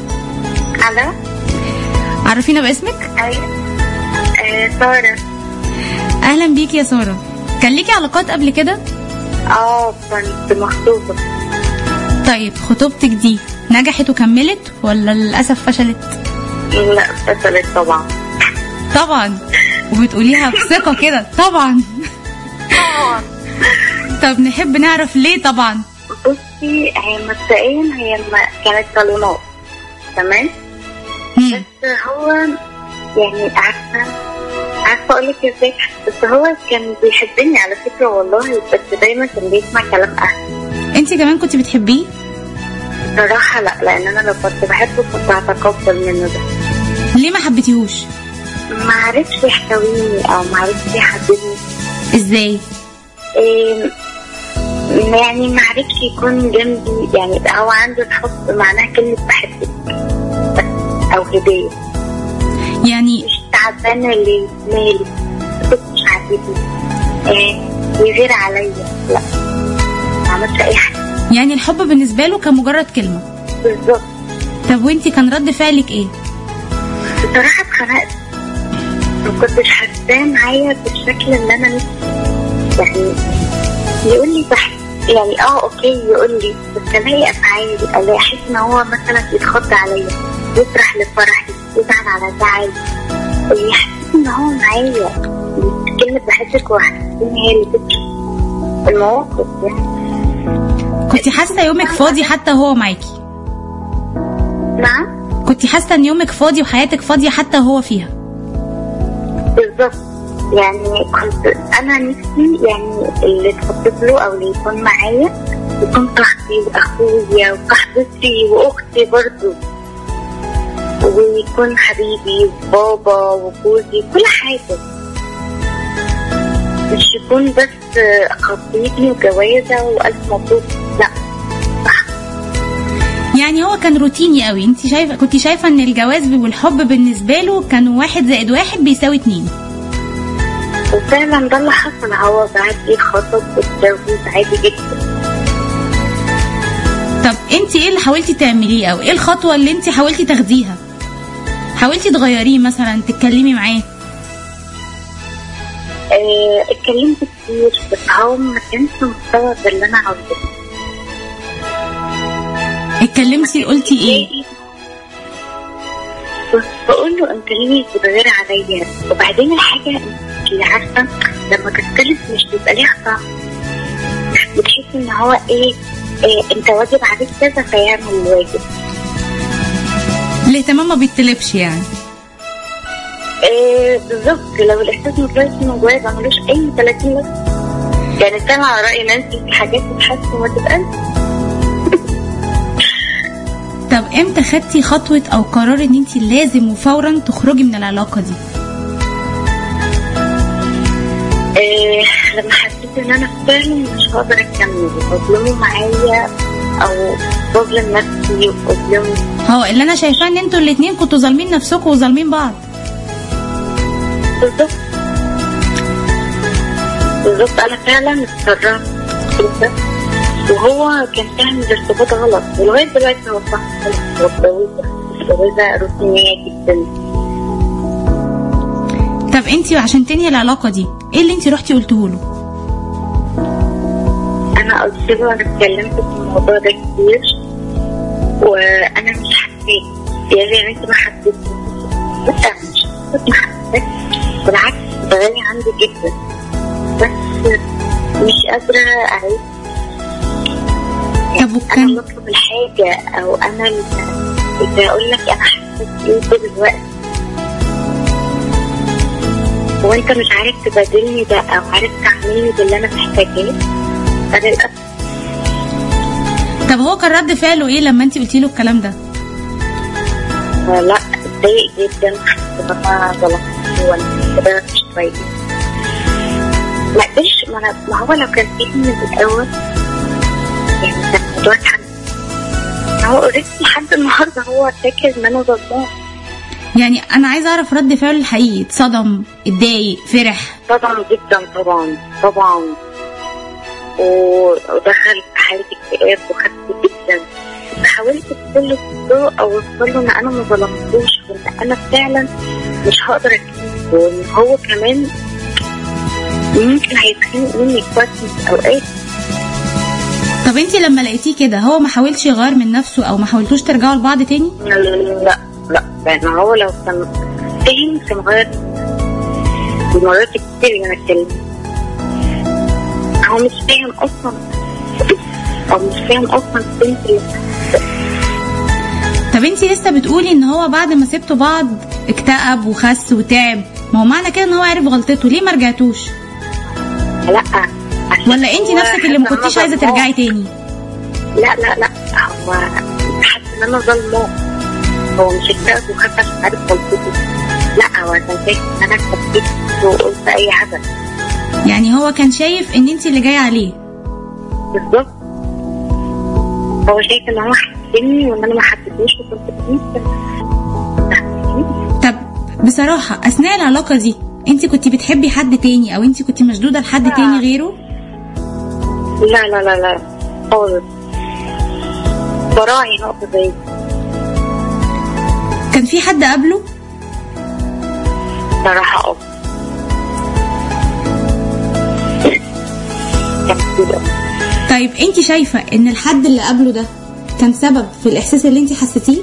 الو عرفينا باسمك ايوه آه، سارة اهلا بيك يا ساره كان ليكي علاقات قبل كده اه كنت مخطوبة طيب خطوبتك دي نجحت وكملت ولا للاسف فشلت لا فشلت طبعا طبعا وبتقوليها بثقه كده طبعا طبعا طب نحب نعرف ليه طبعا بصي هي مبدئيا هي ما كانت صالونات تمام مم. بس هو يعني عارفة عارفة أقولك ازاي بس هو كان بيحبني على فكرة والله بس دايما كان بيسمع كلام أهلي انت كمان كنت بتحبيه صراحة لا لأن أنا لو كنت بحبه كنت هتقبل منه ده ليه ما حبيتيهوش ما عرفش يحتويني أو ما عرفش يحببني ازاي إيه، يعني ما عرفش يكون جنبي يعني يبقى هو عنده الحب معناها كلمة بحبك بس، أو هدية يعني مش تعبانة اللي مالي بس مش عاجبني إيه، يغير عليا لا ما عملش أي حاجة يعني الحب بالنسبه له كان مجرد كلمه بالظبط طب وانت كان رد فعلك ايه بصراحة اتخنقت ما كنتش حاساه معايا بالشكل اللي أنا نفسي يعني يقول لي بحب يعني اه اوكي يقول لي بس الاقي افعالي الاقي احس ان هو مثلا يتخض عليا يفرح لفرحي يزعل على زعلي يحس ان هو معايا كلمة بحبك وحسسني هي اللي تبكي المواقف يعني كنت حاسه يومك فاضي حتى هو معاكي نعم كنت حاسه ان يومك فاضي وحياتك فاضيه حتى هو فيها بالظبط يعني كنت انا نفسي يعني اللي اتخطب له او اللي يكون معايا يكون صاحبي واخويا وصاحبتي واختي برضو ويكون حبيبي وبابا وجوزي كل حاجة مش يكون بس خطيبي وجوازة وألف مبروك لا صح يعني هو كان روتيني قوي انت شايفه كنت شايفه ان الجواز والحب بالنسبه له كانوا واحد زائد واحد بيساوي اتنين وفعلا ده اللي حصل هو بعد ايه خطب واتجوز عادي جدا طب انت ايه اللي حاولتي تعمليه او ايه الخطوه اللي انت حاولتي تاخديها حاولتي تغيريه مثلا تتكلمي معاه آه، اتكلمت كتير بس هو ما كانش مستوعب اللي انا عاوزاه اتكلمتي قلتي ايه بس بقول له انت ليه بتغير عليا وبعدين الحاجه اللي عارفه لما تختلف مش بيبقى ليها طعم بتحس ان هو ايه, إيه انت واجب عليك كذا فيعمل الواجب الاهتمام ما بيتطلبش يعني إيه بالظبط لو الاحساس متلاشي من جوايا ملوش اي 30 لازمه يعني سامع على رأي نانسي في حاجات تتحس وما تبقاش طب امتى خدتي خطوة او قرار ان انت لازم وفورا تخرجي من العلاقة دي إيه لما حسيت ان انا فعلا مش هقدر اكمل واظلمه معايا او بظلم نفسي واظلمه هو اللي انا شايفاه ان انتوا الاتنين كنتوا ظالمين نفسكم وظالمين بعض بالظبط بالظبط انا فعلا اتسرعت كده وهو كان فاهم الارتباط غلط ولغايه دلوقتي هو صح متجوزه متجوزه روتينيه جدا طب انت عشان تنهي العلاقة دي ايه اللي انت رحتي قلتيه له انا قلت له انا اتكلمت في الموضوع ده كتير وانا مش حسيت يعني انت ما حسيتش لا مش حسيت ما حسيت بالعكس ده غالي عندي جدا بس مش قادرة أعيش طب أنا وكان اللي أطلب الحاجة أو أنا اللي اللي أقول لك أنا حسيت إيه طول الوقت وأنت مش عارف تبادلني ده أو عارف تعملني باللي أنا محتاجاه فللأسف طب هو كان رد فعله ايه لما انت قلتي له الكلام ده لا اتضايق جدا حسيت ان انا ظلمته وانا كده مش كويس ما قدرش ما, أنا- ما هو لو كان فيه من الاول يعني كان الموضوع اتحل هو اوريدي لحد النهارده هو فاكر ان انا ظلماه يعني انا عايزه اعرف رد فعله الحقيقي اتصدم اتضايق فرح طبعا جدا طبعا طبعا و- ودخل في حالة اكتئاب وخدت جدا حاولت بكل الطرق اوصل له ان انا ما ظلمتوش وان انا فعلا مش هقدر اكمل وان هو كمان ممكن هيتخانق مني في وقت من الاوقات طب انت لما لقيتيه كده هو ما حاولش يغير من نفسه او ما حاولتوش ترجعوا لبعض تاني لا لا لا لان هو لو كان فاهم كان غير المرات كتير اللي انا اتكلمت هو مش فاهم اصلا او مش فاهم اصلا البنت اللي طب انت لسه بتقولي ان هو بعد ما سبتوا بعض اكتئب وخس وتعب ما هو معنى كده ان هو عرف غلطته ليه ما رجعتوش لا عشان ولا انت هو نفسك اللي ما حاسة إن كنتيش أنا عايزه ظلماه. ترجعي تاني لا لا لا هو حاسس ان انا ظلماه هو مش اكتئب وخاف عشان عارف غلطته لا هو كان شايف ان انا كبيت وقلت اي حاجه يعني هو كان شايف ان انت اللي جايه عليه بالظبط هو شايف ان هو حسني وان انا ما حسيتوش وكنت بنسى طب بصراحه اثناء العلاقه دي انت كنت بتحبي حد تاني او انت كنت مشدوده لحد لا. تاني غيره لا لا لا لا خالص براعي نقطة زي دي. كان في حد قبله صراحة اه كان كده طيب انت شايفه ان الحد اللي قبله ده كان سبب في الاحساس اللي انت حسيتيه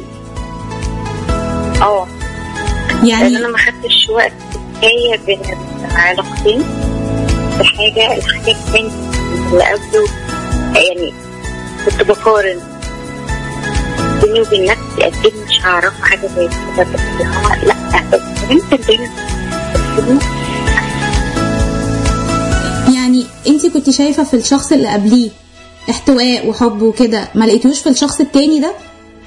اه لان يعني انا ما خدتش وقت كفاية بين العلاقتين في حاجة الحاجة التانية اللي قبله يعني كنت بقارن بيني وبين نفسي اكيد مش هعرف حاجة زي كده بس هو لا بس انت الدنيا يعني انت كنت شايفه في الشخص اللي قبليه احتواء وحب وكده ما لقيتوش في الشخص التاني ده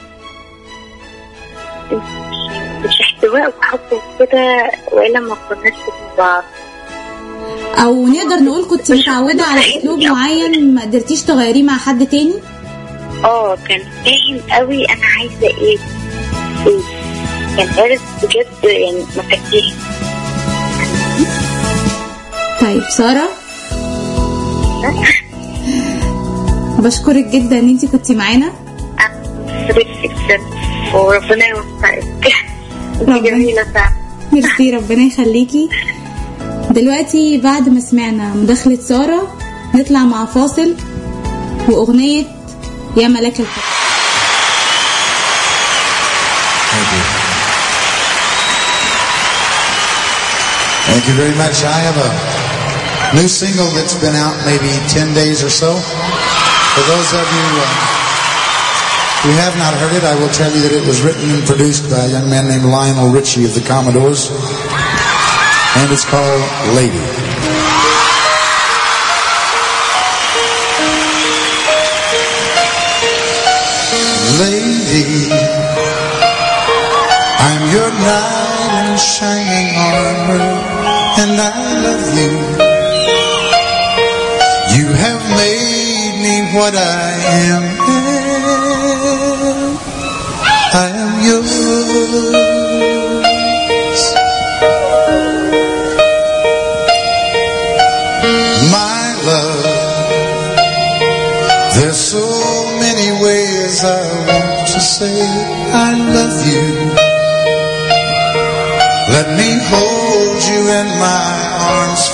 مش احتواء وحب وكده والا ما كناش في بعض او نقدر نقول كنت متعوده على اسلوب معين ما قدرتيش تغيريه مع حد تاني اه كان فاهم قوي انا عايزه ايه ايه كان عارف بجد يعني مفاتيح طيب ساره بشكرك جدا ان انت كنت معانا فريق جدا وربنا يوفقك ربنا. انت جميله فعلا ميرسي ربنا يخليكي دلوقتي بعد ما سمعنا مداخلة سارة نطلع مع فاصل وأغنية يا ملاك الحب Thank you. Thank you very much. I have a new single that's been out maybe 10 days or so. For those of you uh, who have not heard it, I will tell you that it was written and produced by a young man named Lionel Richie of the Commodores. And it's called Lady. knight in shining armor, and I love you. You have made me what I am. I am yours. My love, there's so many ways I want to say I love you. Let me hold you in my arms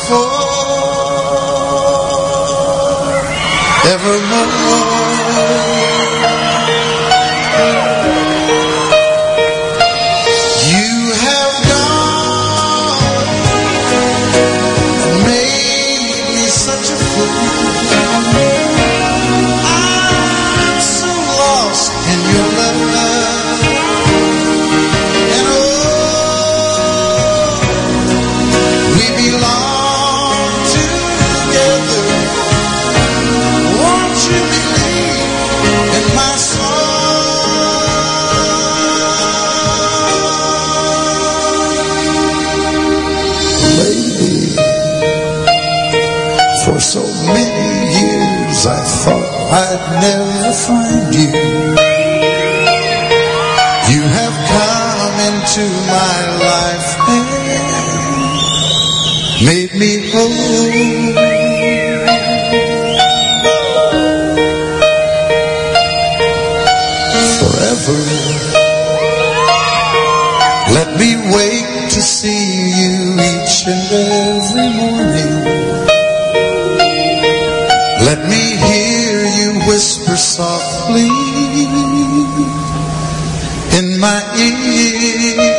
forevermore. You have gone and made me such a fool. I'm so lost in your love. And oh, we belong together. Won't you believe in my song? Lady, for so many years I thought I'd never find you. You have come into my life and made me whole. Forever, let me wake to see you each and every morning. Let me hear you whisper softly in my ear.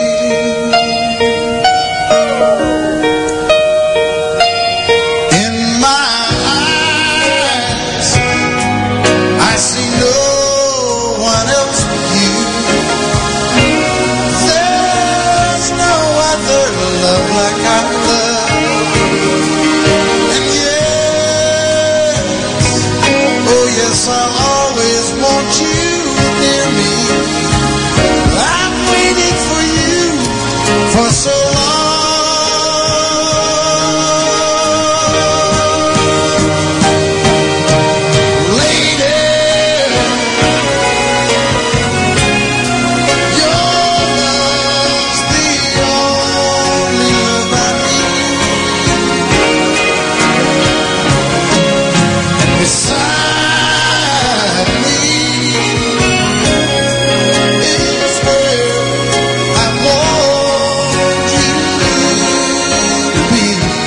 In my eyes, I see no one else but you. There's no other love like our love. And yes, oh yes, I'll always want you near me. I've waited for you for so long. Lady, your love's the only love I need. And beside me is where I want you to be.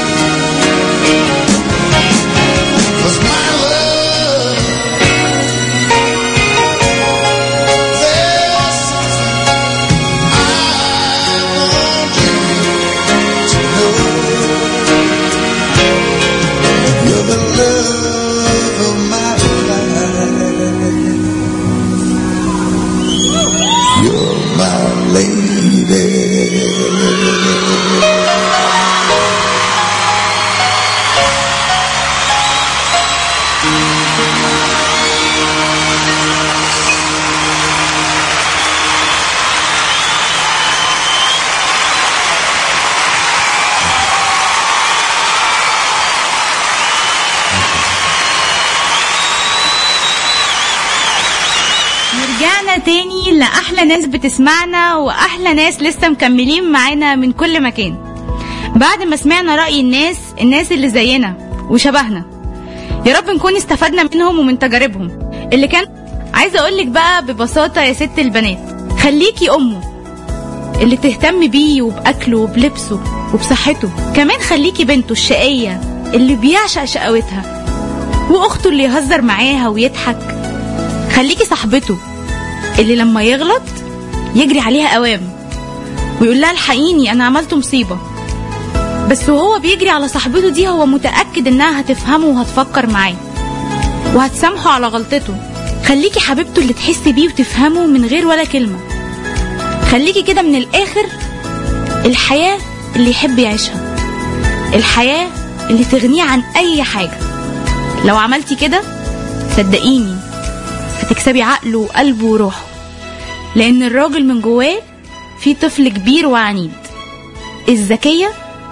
'Cause my love, there's something I want you to know. You're the love of my life. You're my lady. ورجعنا تاني لأحلى ناس بتسمعنا وأحلى ناس لسه مكملين معانا من كل مكان بعد ما سمعنا رأي الناس الناس اللي زينا وشبهنا يا رب نكون استفدنا منهم ومن تجاربهم اللي كان عايزة أقولك بقى ببساطة يا ست البنات خليكي أمه اللي تهتم بيه وبأكله وبلبسه وبصحته كمان خليكي بنته الشقية اللي بيعشق شقاوتها وأخته اللي يهزر معاها ويضحك خليكي صاحبته اللي لما يغلط يجري عليها قوام ويقول لها الحقيني انا عملت مصيبه بس وهو بيجري على صاحبته دي هو متاكد انها هتفهمه وهتفكر معاه وهتسامحه على غلطته خليكي حبيبته اللي تحسي بيه وتفهمه من غير ولا كلمه خليكي كده من الاخر الحياه اللي يحب يعيشها الحياه اللي تغنيه عن اي حاجه لو عملتي كده صدقيني هتكسبي عقله وقلبه وروحه لأن الراجل من جواه في طفل كبير وعنيد الذكية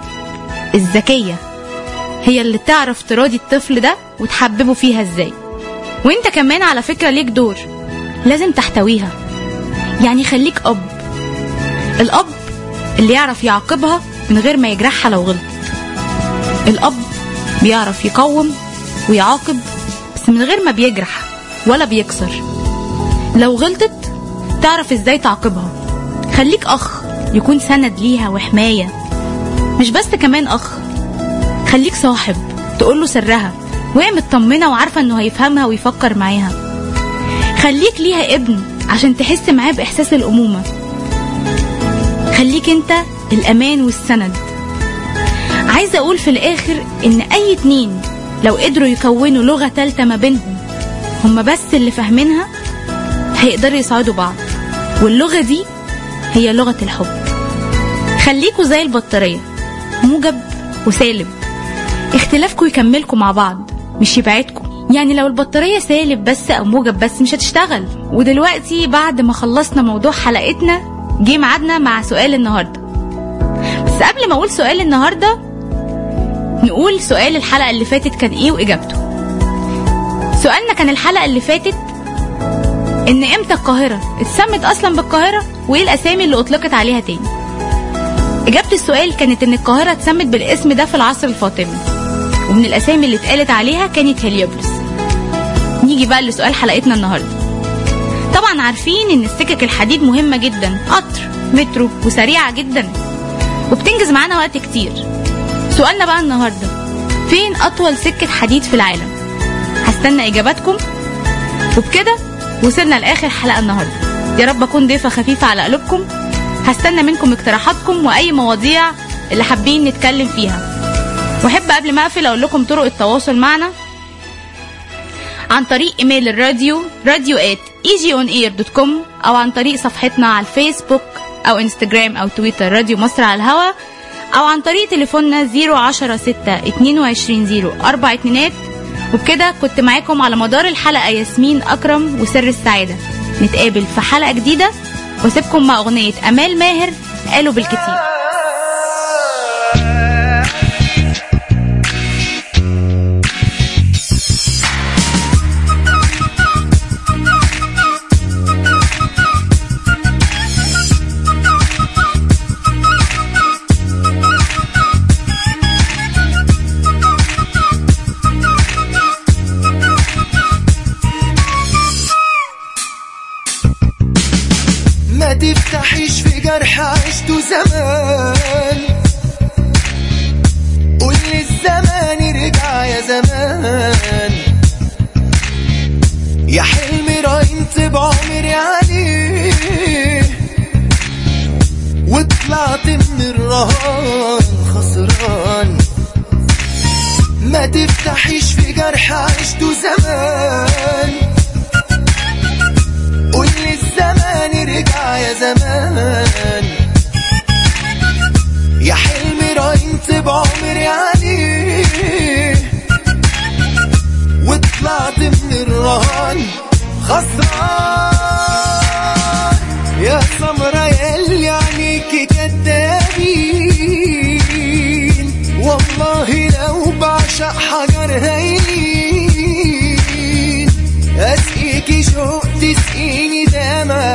الذكية هي اللي تعرف تراضي الطفل ده وتحببه فيها ازاي وانت كمان على فكرة ليك دور لازم تحتويها يعني خليك أب الأب اللي يعرف يعاقبها من غير ما يجرحها لو غلطت الأب بيعرف يقوم ويعاقب بس من غير ما بيجرح ولا بيكسر لو غلطت تعرف ازاي تعاقبها خليك أخ يكون سند ليها وحماية مش بس كمان أخ خليك صاحب تقوله سرها وهي مطمنة وعارفة انه هيفهمها ويفكر معاها خليك ليها ابن عشان تحس معاه بإحساس الأمومة خليك انت الأمان والسند عايزة أقول في الآخر إن أي اتنين لو قدروا يكونوا لغة تالتة ما بينهم هما بس اللي فاهمينها هيقدروا يساعدوا بعض واللغة دي هي لغة الحب خليكوا زي البطارية موجب وسالب اختلافكوا يكملكوا مع بعض مش يبعدكوا يعني لو البطارية سالب بس أو موجب بس مش هتشتغل ودلوقتي بعد ما خلصنا موضوع حلقتنا جه ميعادنا مع سؤال النهاردة بس قبل ما أقول سؤال النهاردة نقول سؤال الحلقة اللي فاتت كان إيه وإجابته سؤالنا كان الحلقة اللي فاتت إن إمتى القاهرة اتسمت أصلا بالقاهرة وإيه الأسامي اللي أطلقت عليها تاني إجابة السؤال كانت إن القاهرة اتسمت بالاسم ده في العصر الفاطمي ومن الأسامي اللي اتقالت عليها كانت هليوبلس نيجي بقى لسؤال حلقتنا النهاردة طبعا عارفين إن السكك الحديد مهمة جدا قطر مترو وسريعة جدا وبتنجز معانا وقت كتير سؤالنا بقى النهاردة فين أطول سكة حديد في العالم هستنى إجاباتكم وبكده وصلنا لآخر حلقة النهاردة يا رب أكون ضيفة خفيفة على قلوبكم هستنى منكم اقتراحاتكم وأي مواضيع اللي حابين نتكلم فيها واحب قبل ما اقفل اقول لكم طرق التواصل معنا عن طريق ايميل الراديو راديو ات egionair.com او عن طريق صفحتنا على الفيسبوك او انستجرام او تويتر راديو مصر على الهوا او عن طريق تليفوننا 010 6 22 0 4 اتنينات وبكده كنت معاكم على مدار الحلقة ياسمين أكرم وسر السعادة نتقابل في حلقة جديدة واسيبكم مع أغنية أمال ماهر قالوا بالكتير ما تفتحيش في جرح عشته زمان قول الزمان رجع يا زمان يا حلمي راينت بعمري عليه وطلعت من الرهان خسران ما تفتحيش في جرح عشته زمان قول الزمان رجع يا زمان يا حلمي راينت بعمري عليه وطلعت من الرهان خسران يا سمرة ياللي عينيكي كدابين والله لو بعشق حجر هين اسقيكي شوق تسقيني دمع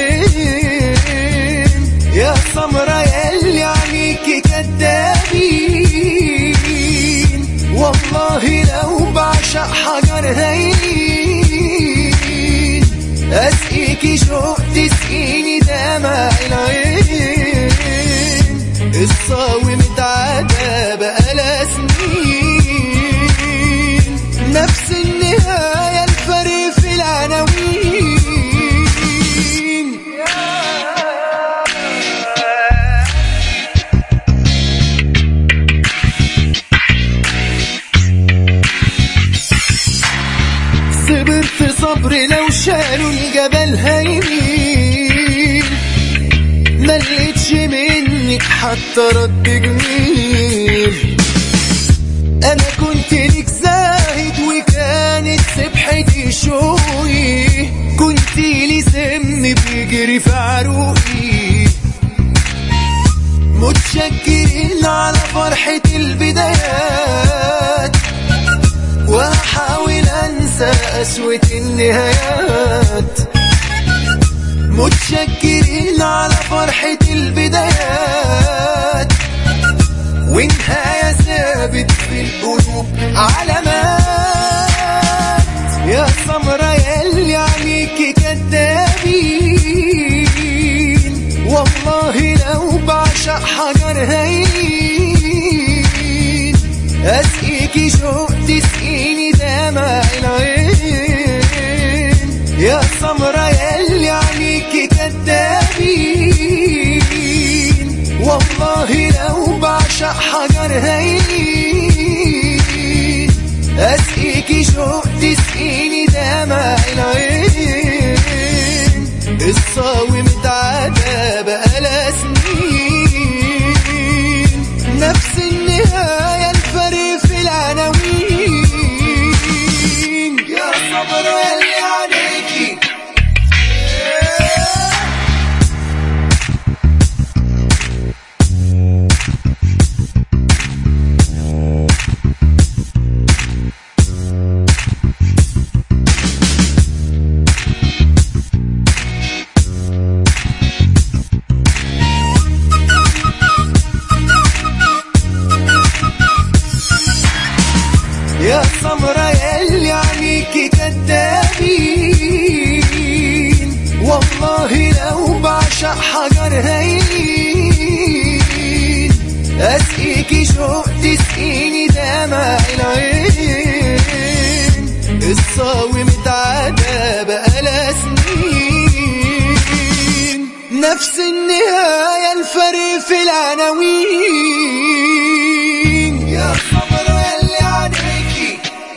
العين يا سمرة ياللي عينيكي كدابين والله لو بعشق حجر هين اسقيكي شوق تسقيني دمع العين الصاوي متعدى بقالها سنين نفس النهاية الفرق في العناوين صبرت صبر لو شالوا الجبل هيمين ملقتش منك حتى رد جميل انا كنت ليك زاهد وكانت سبحتي شوقي كنت لي سم بيجري في عروقي البدايات وهحاول انسى قسوة النهايات متشكرين على فرحة البدايات ونهاية ثابت في القلوب علامات يا سمرة ياللي عينيكي كدابين والله لو بعشق حجر هين اسقيكي شوق تسقيني دمع العين يا سمرة ياللي عينيكي كدابين والله لو بعشق حجر هين اسقيكي شوق تسقيني دمع العين الصاوي متعدى بقالها سنين نفس النهاية الفرق في العناوين يا صبر اللي عليكي يا سمرة ياللي عينيكي كدابين والله لو بعشق حجر هين اسقيكي شوق تسقيني دمع العين الصاوي متعدى بقالها سنين نفس النهاية الفرق في العناوين يا سمرة ياللي عينيكي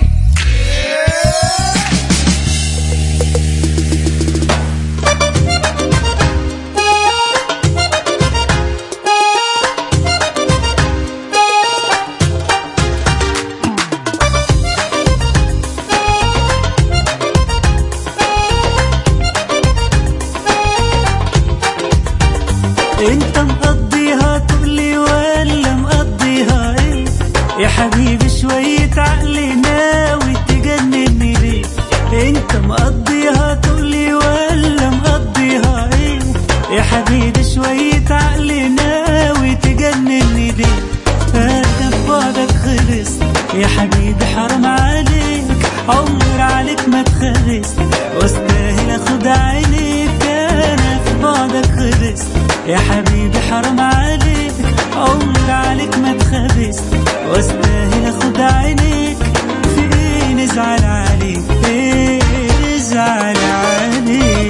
انت مقضيها تقولي ولا مقضيها ايه يا حبيبي شوية عقل ناوي تجنني ليه انت مقضيها تقولي ولا مقضيها ايه يا حبيبي شوية عقل ناوي تجنني ليه انا في بعدك خلص يا حبيبي حرام عليك عمر عليك ما تخلص واستاهل اخد عينيك انا في بعدك خلص يا حبيبي حرام عليك عمر عليك ما تخبس واستاهل اخد عينيك في ايه نزعل عليك ايه نزعل عليك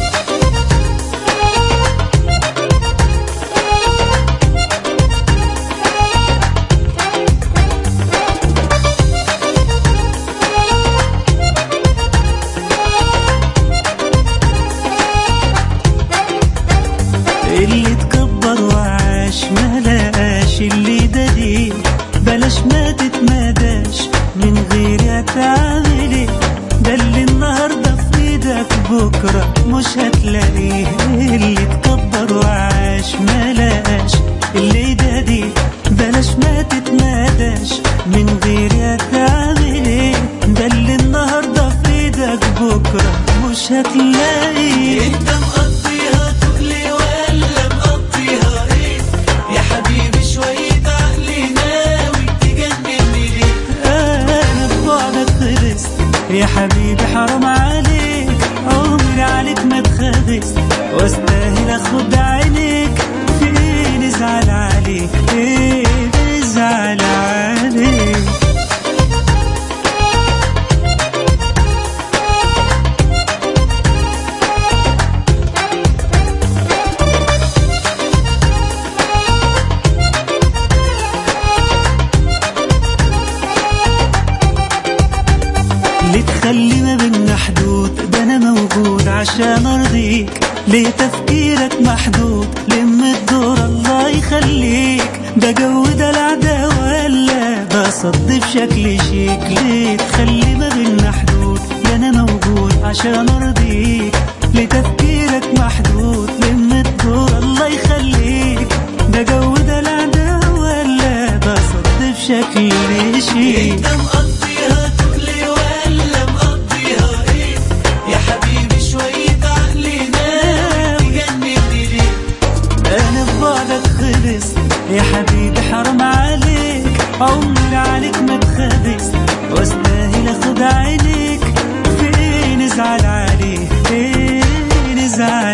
اللي تكبر وعاش ما لقاش اللي دليل بلاش ما تتمداش من غير هتعمل ايه ده اللي النهارده في ايدك بكره مش هتلاقيه اللي تكبر وعاش ما لقاش اللي دليل بلاش ما تتمداش من غير هتعمل ايه ده اللي النهارده في ايدك بكره مش هتلاقيه انت مقضيها تقلي ولا مقضيها ايه يا حبيبي شوية عقلي ناوي تجنني ليه انا ببعدك خلصت يا حبيبي حرام عليك عمري عليك ما اتخبست واستاهل اخد عينيك في ايه نزعل عليك ايه نزعل عليك ليه تخلي ما بينا حدود ده انا موجود عشان ارضيك ليه تفكيرك محدود لم الدور الله يخليك ده جو ده العدا ولا ده صد بشكل شيك ليه تخلي ما بينا حدود ده انا موجود عشان ارضيك ليه تفكيرك محدود لم الدور الله يخليك ده جو ده العدا ولا ده صد شكل شيء انت مقضيها تقلي ولا مقضيها ايه يا حبيبي شوية عقلي نام تجنني ليه انا في بعدك خلص يا حبيبي حرام عليك عمري عليك ما اتخبص واستاهل اخد عينيك في ايه نزعل عليه ايه نزعل